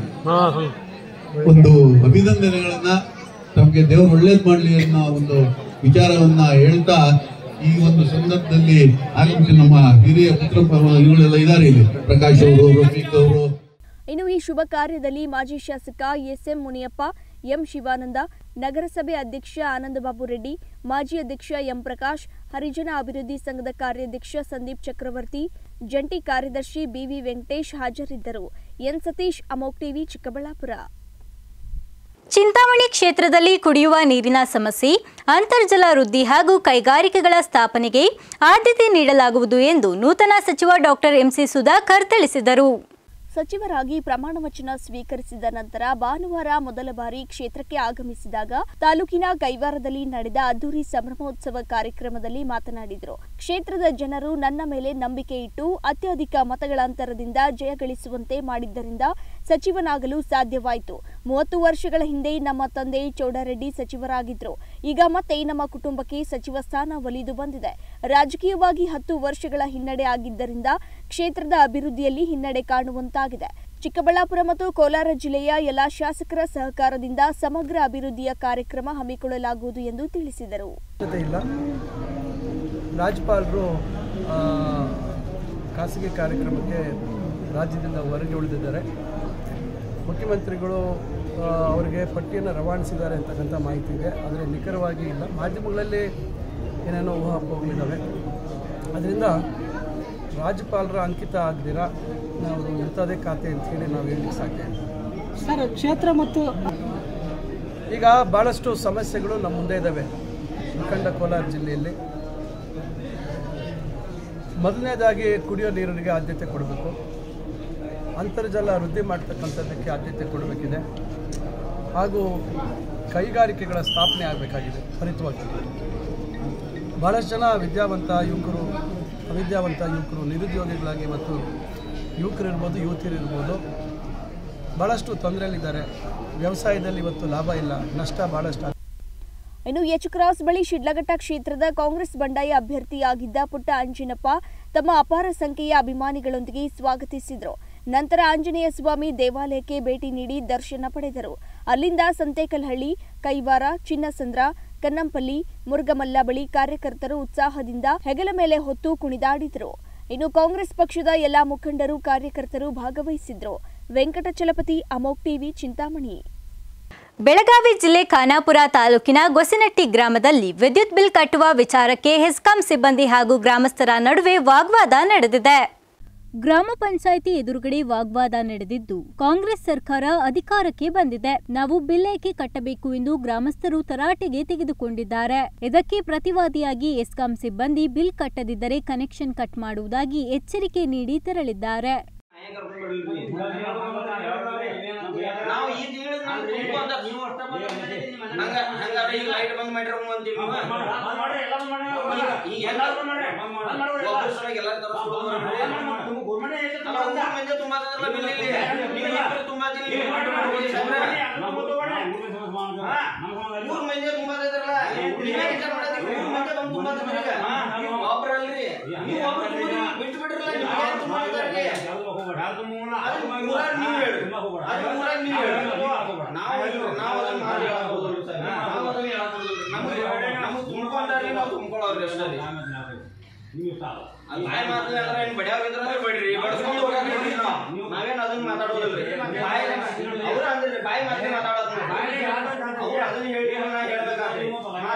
ಒಂದು ಅಭಿನಂದನೆಗಳನ್ನ ತಮಗೆ ದೇವರು ಒಳ್ಳೇದ್ ಮಾಡ್ಲಿ ಅನ್ನೋ ಒಂದು ವಿಚಾರವನ್ನ ಹೇಳ್ತಾ ಈ ಒಂದು ಸಂದರ್ಭದಲ್ಲಿ ಆಗಮಿಸಿ ನಮ್ಮ ಹಿರಿಯ ಪುತ್ರ ಇವಳೆಲ್ಲ ಇದ್ದಾರೆ ಇಲ್ಲಿ ಪ್ರಕಾಶ್ ಅವರು ರಫೀಕ್ ಅವರು ಇನ್ನು ಈ ಶುಭ ಕಾರ್ಯದಲ್ಲಿ ಮಾಜಿ ಶಾಸಕ ಎಸ್ಎಂ ಮುನಿಯಪ್ಪ ಎಂ ಶಿವಾನಂದ ನಗರಸಭೆ ಅಧ್ಯಕ್ಷ ಆನಂದಬಾಬು ರೆಡ್ಡಿ ಮಾಜಿ ಅಧ್ಯಕ್ಷ ಎಂ ಪ್ರಕಾಶ್ ಹರಿಜನ ಅಭಿವೃದ್ಧಿ ಸಂಘದ ಕಾರ್ಯಾಧ್ಯಕ್ಷ ಸಂದೀಪ್ ಚಕ್ರವರ್ತಿ ಜಂಟಿ ಕಾರ್ಯದರ್ಶಿ ಬಿವಿ ವೆಂಕಟೇಶ್ ಹಾಜರಿದ್ದರು ಎನ್ ಸತೀಶ್ ಅಮೋಕ್ ಟಿವಿ ಚಿಕ್ಕಬಳ್ಳಾಪುರ ಚಿಂತಾಮಣಿ ಕ್ಷೇತ್ರದಲ್ಲಿ ಕುಡಿಯುವ ನೀರಿನ ಸಮಸ್ಯೆ ಅಂತರ್ಜಲ ವೃದ್ಧಿ ಹಾಗೂ ಕೈಗಾರಿಕೆಗಳ ಸ್ಥಾಪನೆಗೆ ಆದ್ಯತೆ ನೀಡಲಾಗುವುದು ಎಂದು ನೂತನ ಸಚಿವ ಡಾಕ್ಟರ್ ಎಂಸಿ ಸುಧಾಕರ್ ತಿಳಿಸಿದರು ಸಚಿವರಾಗಿ ಪ್ರಮಾಣ ವಚನ ಸ್ವೀಕರಿಸಿದ ನಂತರ ಭಾನುವಾರ ಮೊದಲ ಬಾರಿ ಕ್ಷೇತ್ರಕ್ಕೆ ಆಗಮಿಸಿದಾಗ ತಾಲೂಕಿನ ಕೈವಾರದಲ್ಲಿ ನಡೆದ ಅದ್ದೂರಿ ಸಂಭ್ರಮೋತ್ಸವ ಕಾರ್ಯಕ್ರಮದಲ್ಲಿ ಮಾತನಾಡಿದರು ಕ್ಷೇತ್ರದ ಜನರು ನನ್ನ ಮೇಲೆ ನಂಬಿಕೆ ಇಟ್ಟು ಅತ್ಯಧಿಕ ಮತಗಳ ಅಂತರದಿಂದ ಜಯಗಳಿಸುವಂತೆ ಮಾಡಿದ್ದರಿಂದ ಸಚಿವನಾಗಲು ಸಾಧ್ಯವಾಯಿತು ಮೂವತ್ತು ವರ್ಷಗಳ ಹಿಂದೆ ನಮ್ಮ ತಂದೆ ಚೌಡರೆಡ್ಡಿ ಸಚಿವರಾಗಿದ್ರು ಈಗ ಮತ್ತೆ ನಮ್ಮ ಕುಟುಂಬಕ್ಕೆ ಸಚಿವ ಸ್ಥಾನ ಒಲಿದು ಬಂದಿದೆ ರಾಜಕೀಯವಾಗಿ ಹತ್ತು ವರ್ಷಗಳ ಹಿನ್ನಡೆ ಆಗಿದ್ದರಿಂದ ಕ್ಷೇತ್ರದ ಅಭಿವೃದ್ಧಿಯಲ್ಲಿ ಹಿನ್ನಡೆ ಕಾಣುವಂತಾಗಿದೆ ಚಿಕ್ಕಬಳ್ಳಾಪುರ ಮತ್ತು ಕೋಲಾರ ಜಿಲ್ಲೆಯ ಎಲ್ಲಾ ಶಾಸಕರ ಸಹಕಾರದಿಂದ ಸಮಗ್ರ ಅಭಿವೃದ್ಧಿಯ ಕಾರ್ಯಕ್ರಮ ಹಮ್ಮಿಕೊಳ್ಳಲಾಗುವುದು ಎಂದು ತಿಳಿಸಿದರು ಸಾಧ್ಯತೆ ಇಲ್ಲ ರಾಜ್ಯಪಾಲರು ಆ, ಖಾಸಗಿ ಕಾರ್ಯಕ್ರಮಕ್ಕೆ ರಾಜ್ಯದಿಂದ ಹೊರಗೆ ಉಳಿದಿದ್ದಾರೆ ಮುಖ್ಯಮಂತ್ರಿಗಳು ಆ, ಅವರಿಗೆ ಪಟ್ಟಿಯನ್ನು ರವಾನಿಸಿದ್ದಾರೆ ಅಂತಕ್ಕಂಥ ಮಾಹಿತಿ ಇದೆ ಆದರೆ ನಿಖರವಾಗಿ ಇಲ್ಲ ಮಾಧ್ಯಮಗಳಲ್ಲಿ ಏನೇನೋ ಊಹಾಪೋಹಗಳಿದ್ದಾವೆ ಅದರಿಂದ ರಾಜ್ಯಪಾಲರ ಅಂಕಿತ ಆಗದಿರ ನಾವು ಇಂಥದೇ ಖಾತೆ ಅಂತೇಳಿ ನಾವು ಹೇಳಲಿಕ್ಕೆ ಸಾಧ್ಯ ಇಲ್ಲ ಸರ್ ಕ್ಷೇತ್ರ ಮತ್ತು ಈಗ ಭಾಳಷ್ಟು ಸಮಸ್ಯೆಗಳು ನಮ್ಮ ಮುಂದೆ ಇದ್ದಾವೆ ಮುಖಂಡ ಕೋಲಾರ ಜಿಲ್ಲೆಯಲ್ಲಿ ಮೊದಲನೇದಾಗಿ ಕುಡಿಯೋ ನೀರಿಗೆ ಆದ್ಯತೆ ಕೊಡಬೇಕು ಅಂತರ್ಜಲ ವೃದ್ಧಿ ಮಾಡ್ತಕ್ಕಂಥದ್ದಕ್ಕೆ ಆದ್ಯತೆ ಕೊಡಬೇಕಿದೆ ಹಾಗೂ ಕೈಗಾರಿಕೆಗಳ ಸ್ಥಾಪನೆ ಆಗಬೇಕಾಗಿದೆ ತ್ವರಿತವಾಗಿ ಭಾಳಷ್ಟು ಜನ ವಿದ್ಯಾವಂತ ಯುವಕರು ಅವಿದ್ಯಾವಂತ ಯುವಕರು ನಿರುದ್ಯೋಗಿಗಳಾಗಿ ಇವತ್ತು ಯುವಕರಿರ್ಬೋದು ಯುವತಿಯರಿರ್ಬೋದು ಭಾಳಷ್ಟು ತೊಂದರೆಯಲ್ಲಿದ್ದಾರೆ ವ್ಯವಸಾಯದಲ್ಲಿ ಇವತ್ತು ಲಾಭ ಇಲ್ಲ ನಷ್ಟ ಭಾಳಷ್ಟು ಇನ್ನು ಎಚ್ ಕ್ರಾಸ್ ಬಳಿ ಶಿಡ್ಲಘಟ್ಟ ಕ್ಷೇತ್ರದ ಕಾಂಗ್ರೆಸ್ ಬಂಡಾಯ ಅಭ್ಯರ್ಥಿಯಾಗಿದ್ದ ಪುಟ್ಟ ಅಂಜಿನಪ್ಪ ತಮ್ಮ ಅಪಾರ ಸಂಖ್ಯೆಯ ಅಭಿಮಾನಿಗಳೊಂದಿಗೆ ಸ್ವಾಗತಿಸಿದರು ನಂತರ ಆಂಜನೇಯ ಸ್ವಾಮಿ ದೇವಾಲಯಕ್ಕೆ ಭೇಟಿ ನೀಡಿ ದರ್ಶನ ಪಡೆದರು ಅಲ್ಲಿಂದ ಸಂತೇಕಲ್ಹಳ್ಳಿ ಕೈವಾರ ಚಿನ್ನಸಂದ್ರ ಕನ್ನಂಪಲ್ಲಿ ಮುರುಗಮಲ್ಲ ಬಳಿ ಕಾರ್ಯಕರ್ತರು ಉತ್ಸಾಹದಿಂದ ಹೆಗಲ ಮೇಲೆ ಹೊತ್ತು ಕುಣಿದಾಡಿದರು ಇನ್ನು ಕಾಂಗ್ರೆಸ್ ಪಕ್ಷದ ಎಲ್ಲಾ ಮುಖಂಡರು ಕಾರ್ಯಕರ್ತರು ಭಾಗವಹಿಸಿದ್ರು ವೆಂಕಟಚಲಪತಿ ಅಮೋಕ್ ಟಿವಿ ಚಿಂತಾಮಣಿ ಬೆಳಗಾವಿ ಜಿಲ್ಲೆ ಖಾನಾಪುರ ತಾಲೂಕಿನ ಗೊಸಿನಟ್ಟಿ ಗ್ರಾಮದಲ್ಲಿ ವಿದ್ಯುತ್ ಬಿಲ್ ಕಟ್ಟುವ ವಿಚಾರಕ್ಕೆ ಹೆಸ್ಕಾಂ ಸಿಬ್ಬಂದಿ ಹಾಗೂ ಗ್ರಾಮಸ್ಥರ ನಡುವೆ ವಾಗ್ವಾದ ನಡೆದಿದೆ ಗ್ರಾಮ ಪಂಚಾಯಿತಿ ಎದುರುಗಡೆ ವಾಗ್ವಾದ ನಡೆದಿದ್ದು ಕಾಂಗ್ರೆಸ್ ಸರ್ಕಾರ ಅಧಿಕಾರಕ್ಕೆ ಬಂದಿದೆ ನಾವು ಬಿಲ್ ಏಕೆ ಕಟ್ಟಬೇಕು ಎಂದು ಗ್ರಾಮಸ್ಥರು ತರಾಟೆಗೆ ತೆಗೆದುಕೊಂಡಿದ್ದಾರೆ ಇದಕ್ಕೆ ಪ್ರತಿವಾದಿಯಾಗಿ ಎಸ್ಕಾಂ ಸಿಬ್ಬಂದಿ ಬಿಲ್ ಕಟ್ಟದಿದ್ದರೆ ಕನೆಕ್ಷನ್ ಕಟ್ ಮಾಡುವುದಾಗಿ ಎಚ್ಚರಿಕೆ ನೀಡಿ ತೆರಳಿದ್ದಾರೆ ನಾವು ಈ ತಿಂಗಳು ನಾನು ತುಂಬ ನೀವು ಅಷ್ಟ ಹಂಗ ಹಂಗಾರ ಈಗ ಲೈಟ್ ಬಂದ್ ಮಾಡಿರ ಅಂತೀವಿ ಈಗ ಎಲ್ಲಾರು ಒಬ್ಬರ ಸಲಗ ಎಲ್ಲಾರು ತರಿಸ್ಬೋದು ಅಲ್ಲ ಊರ್ ಮಂದಿ ತುಂಬಾ ಅದಲ್ಲ ಬಿಲ್ ಇಲ್ಲಿ ನೀವು ಇಬ್ಬರು ತುಂಬಾ ಅದಿಲ್ಲ, ನೀವು ಮಾಡಿ ಮಾಡ್ಬೋದು ಸಾಹೇಬ್ರೆ. ಊರ್ ಮಂದಿ ತುಂಬಾ ಇದ್ರಲ್ಲ ನೀವೇ ವಿಚಾರ ಮಾಡತ್ತೀರಿ ಊರ್ ಮಂದಿ ಬಂದು ತುಂಬಾ ಇದ್ರಲ್ಲ ಈಗ ಒಬ್ರಲ್ರಿ ನೀವು ಒಬ್ರು ತುಂಬಿದ್ರಿ, ಬಿಟ್ಟು ಬಿಡ್ರಲ್ಲ ನಿಮ್ಗೆ ಏನ್ ತುಂಬಾ ಇದಾರ್ರಿ? ಅದನ್ನ ಊರಾಗ್ ನೀವ್ ಹೇಳ್ರಿ. ಅದನ್ನ ಊರಾಗ್ ನೀವ್ ಹೇಳ್ರಿ. ನಾವು ಇಲ್ರಿ, ನಾವು ಅದನ್ನ ಮಾಡಿ ಹೇಳಕ್ಕೋಗಲ್ರಿ ಸಾಹೇಬ್ರೆ. ನಾವು ಅದನ್ನ ಹೇಳಕ್ಕೋಗಲ್ರಿ. ನಮ್ಗೆ- ನಮ್ಗ್ ತುಂಬ್ಕೊಂಡಾರಿ, ನಾವು ತುಂಬ್ಕೊಳ್ಳೋರ್ರಿ ಅಷ್ಟೇ ರೀ. ಅಲ್ಲಿ ಬಾಯಿ ಮಾತು ಎಲ್ಲ ಏನ್ ಬಡಿಯಾಗಿದ್ರೆ ಬಿಡ್ರಿ ಬಡ್ಸ್ಕೊಂಡು ಹೋಗ್ರಿ ನಾವು ನಾವೇನ್ ಅದನ್ನ ಮಾತಾಡೋದಿಲ್ರಿ ಬಾಯಿ ಅವ್ರ ಅಂದ್ರೆ ಬಾಯಿ ಮಾತೇ ಮಾತಾಡೋದು ಅವ್ರು ಅದನ್ನ ಹೇಳಿ ನಾ ಹೇಳ್ಬೇಕಾಗ್ರಿ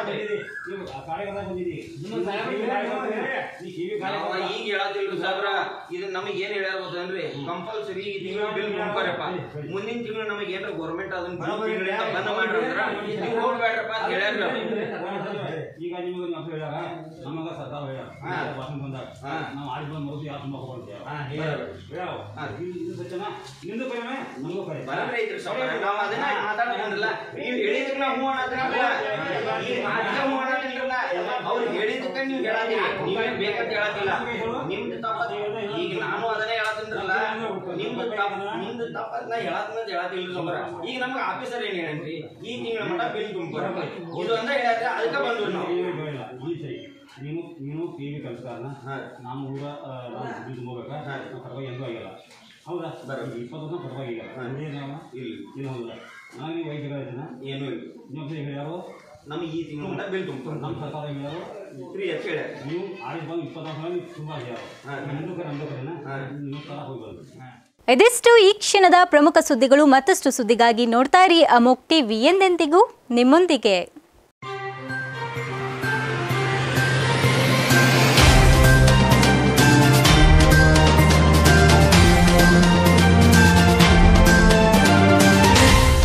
ನಾವ ಈಗ ಹೇಳತ್ತಿಲ್ರಿ ಸಾಬ್ರ ಇದು ನಮಗೆ ಏನ್ ಹೇಳ್ಯಾರ ಗೊತ್ತೇನ್ರಿ ಕಂಪಲ್ಸರಿ ಈ ತಿಂಗಳು ಬಿಲ್ ತುಂಬ್ಕೊರಪ್ಪ ಮುಂದಿನ ತಿಂಗಳು ನಮಗೆ ಏನ್ರ ಗೌರ್ಮೆಂಟ್ ಅದನ್ನ ಜೂನ್ ತಿಂಗಳಿಂದ ಬಂದ್ ಮಾಡ್ರಂದ್ರ ನೀವು ಹೋಗ್ಬೇಡ್ರಪ್ಪ ಅಂತ ಹೇಳ್ಯಾರ ಈಗ ನಿಮಗೆ ನಾವು ಹೇಳ್ಯಾರ ನಮಗ ಸರ್ಕಾರ ಹೇಳ್ಯಾರ ಭಾಷಣ ಬಂದಾಗ ನಾವು ಆಡಿ ಬಂದು ಮರುಸಿ ಯಾವ ತುಂಬ ಹೋಗ್ತೀವಿ ಇದು ಸತ್ಯನ ನಿಂದು ಕೈಮೆ ನಮಗೂ ಕೈ ಬರಬ್ರಿ ಐತ್ರಿ ಸಾವ್ಕಾರ. ನಾವ್ ಅದನ್ನ ಮಾತಾಡೋದಿಲ್ಲ ನೀವ್ ಹೇಳಿದಕ್ಕೆ ನಾವು ಹೂ ಅನ್ನೋದ್ರಲ್ಲ ಈಗ ಮಾತಿಗೆ ಹೂ ಅನ್ನೋದಿಲ್ರಲ್ಲ ಅವ್ರು ಹೇಳಿದಕ್ಕೆ ನೀವು ಹೇಳತ್ತೀರಿ ನೀವೇನ್ ಬೇಕಂತ ಹೇಳತ್ತಿಲ್ಲ ನಿಮ್ದು ತಪ್ಪ ಈಗ ನಾನು ಅದನ್ನೇ ಹೇಳತ್ತೀನ್ರಲ್ಲ ನಿಮ್ದು ತಪ್ಪ ನಿಮ್ದು ತಪ್ಪ ನಾ ಹೇಳತ್ನ ಹೇಳತ್ತಿಲ್ರಿ ಸಾವ್ಕಾರ. ಈಗ ನಮ್ಗೆ ಆಫೀಸರ್ ಏನ್ ಹೇಳನ್ರಿ ಈ ತಿಂಗಳ ಮಟ್ಟ ಬಿಲ್ ತುಂಬ್ಕೊರ ಇದು ಅಂತ ಹೇಳ್ಯಾರ ಅದಕ್ಕೆ ಬಂದ್ವಿ ನಾವು ಈ ಸರಿ ನೀನು ನೀನು ಟಿ ವಿ ಕಲಿಸ್ತಾರನ ನಾನು ಊರ ಆ, ನಾನು ದುಡ್ಡು ತುಂಬೋಬೇಕಾ ನಾವು ಪರವಾಗಿ ಎಂದೂ ಆಗಿಲ್ಲ ಹೌದಾ ಇಪ್ಪತ್ತು ವರ್ಷ ಪರವಾಗಿಲ್ಲ ಏನಾವ ಇಲ್ಲ ಏನು ಹೌದಾ ನನಗೆ ವಯಸ್ಸಿಗೆ ಇದನ್ನ ಏನೂ ಇಲ್ಲ ನೀವು ಹೇಳ್ಯಾರು ನಮಗೆ ಈ ತಿಂಗಳ ಮಟ್ಟ ಬಿಲ್ ತುಂಬ್ಕೊರ ನಮ್ಮ ಸರ್ಕಾರ ಹೇಳ್ಯಾರು ಫ್ರೀ ಅಂತ ಹೇಳ್ಯಾರ ನೀವು ಆಡಿದ ಬಂದು ಇಪ್ಪತ್ತು ವರ್ಷ ನೀವು ತುಂಬ ಆಗ್ಯಾವ ನಮ್ದು ಕಡೆ ನಮ್ದು ಕಡೆನ ನೀವು ಸಲ ಹೋಗಿ ಬಂದು ಇದಿಷ್ಟು ಈ ಕ್ಷಣದ ಪ್ರಮುಖ ಸುದ್ದಿಗಳು ಮತ್ತಷ್ಟು ಸುದ್ದಿಗಾಗಿ ನೋಡ್ತಾ ಇರಿ ಅಮೋಕ್ ಟಿವಿ ಎಂದೆಂದಿಗೂ ನಿಮ್ಮೊಂದಿಗೆ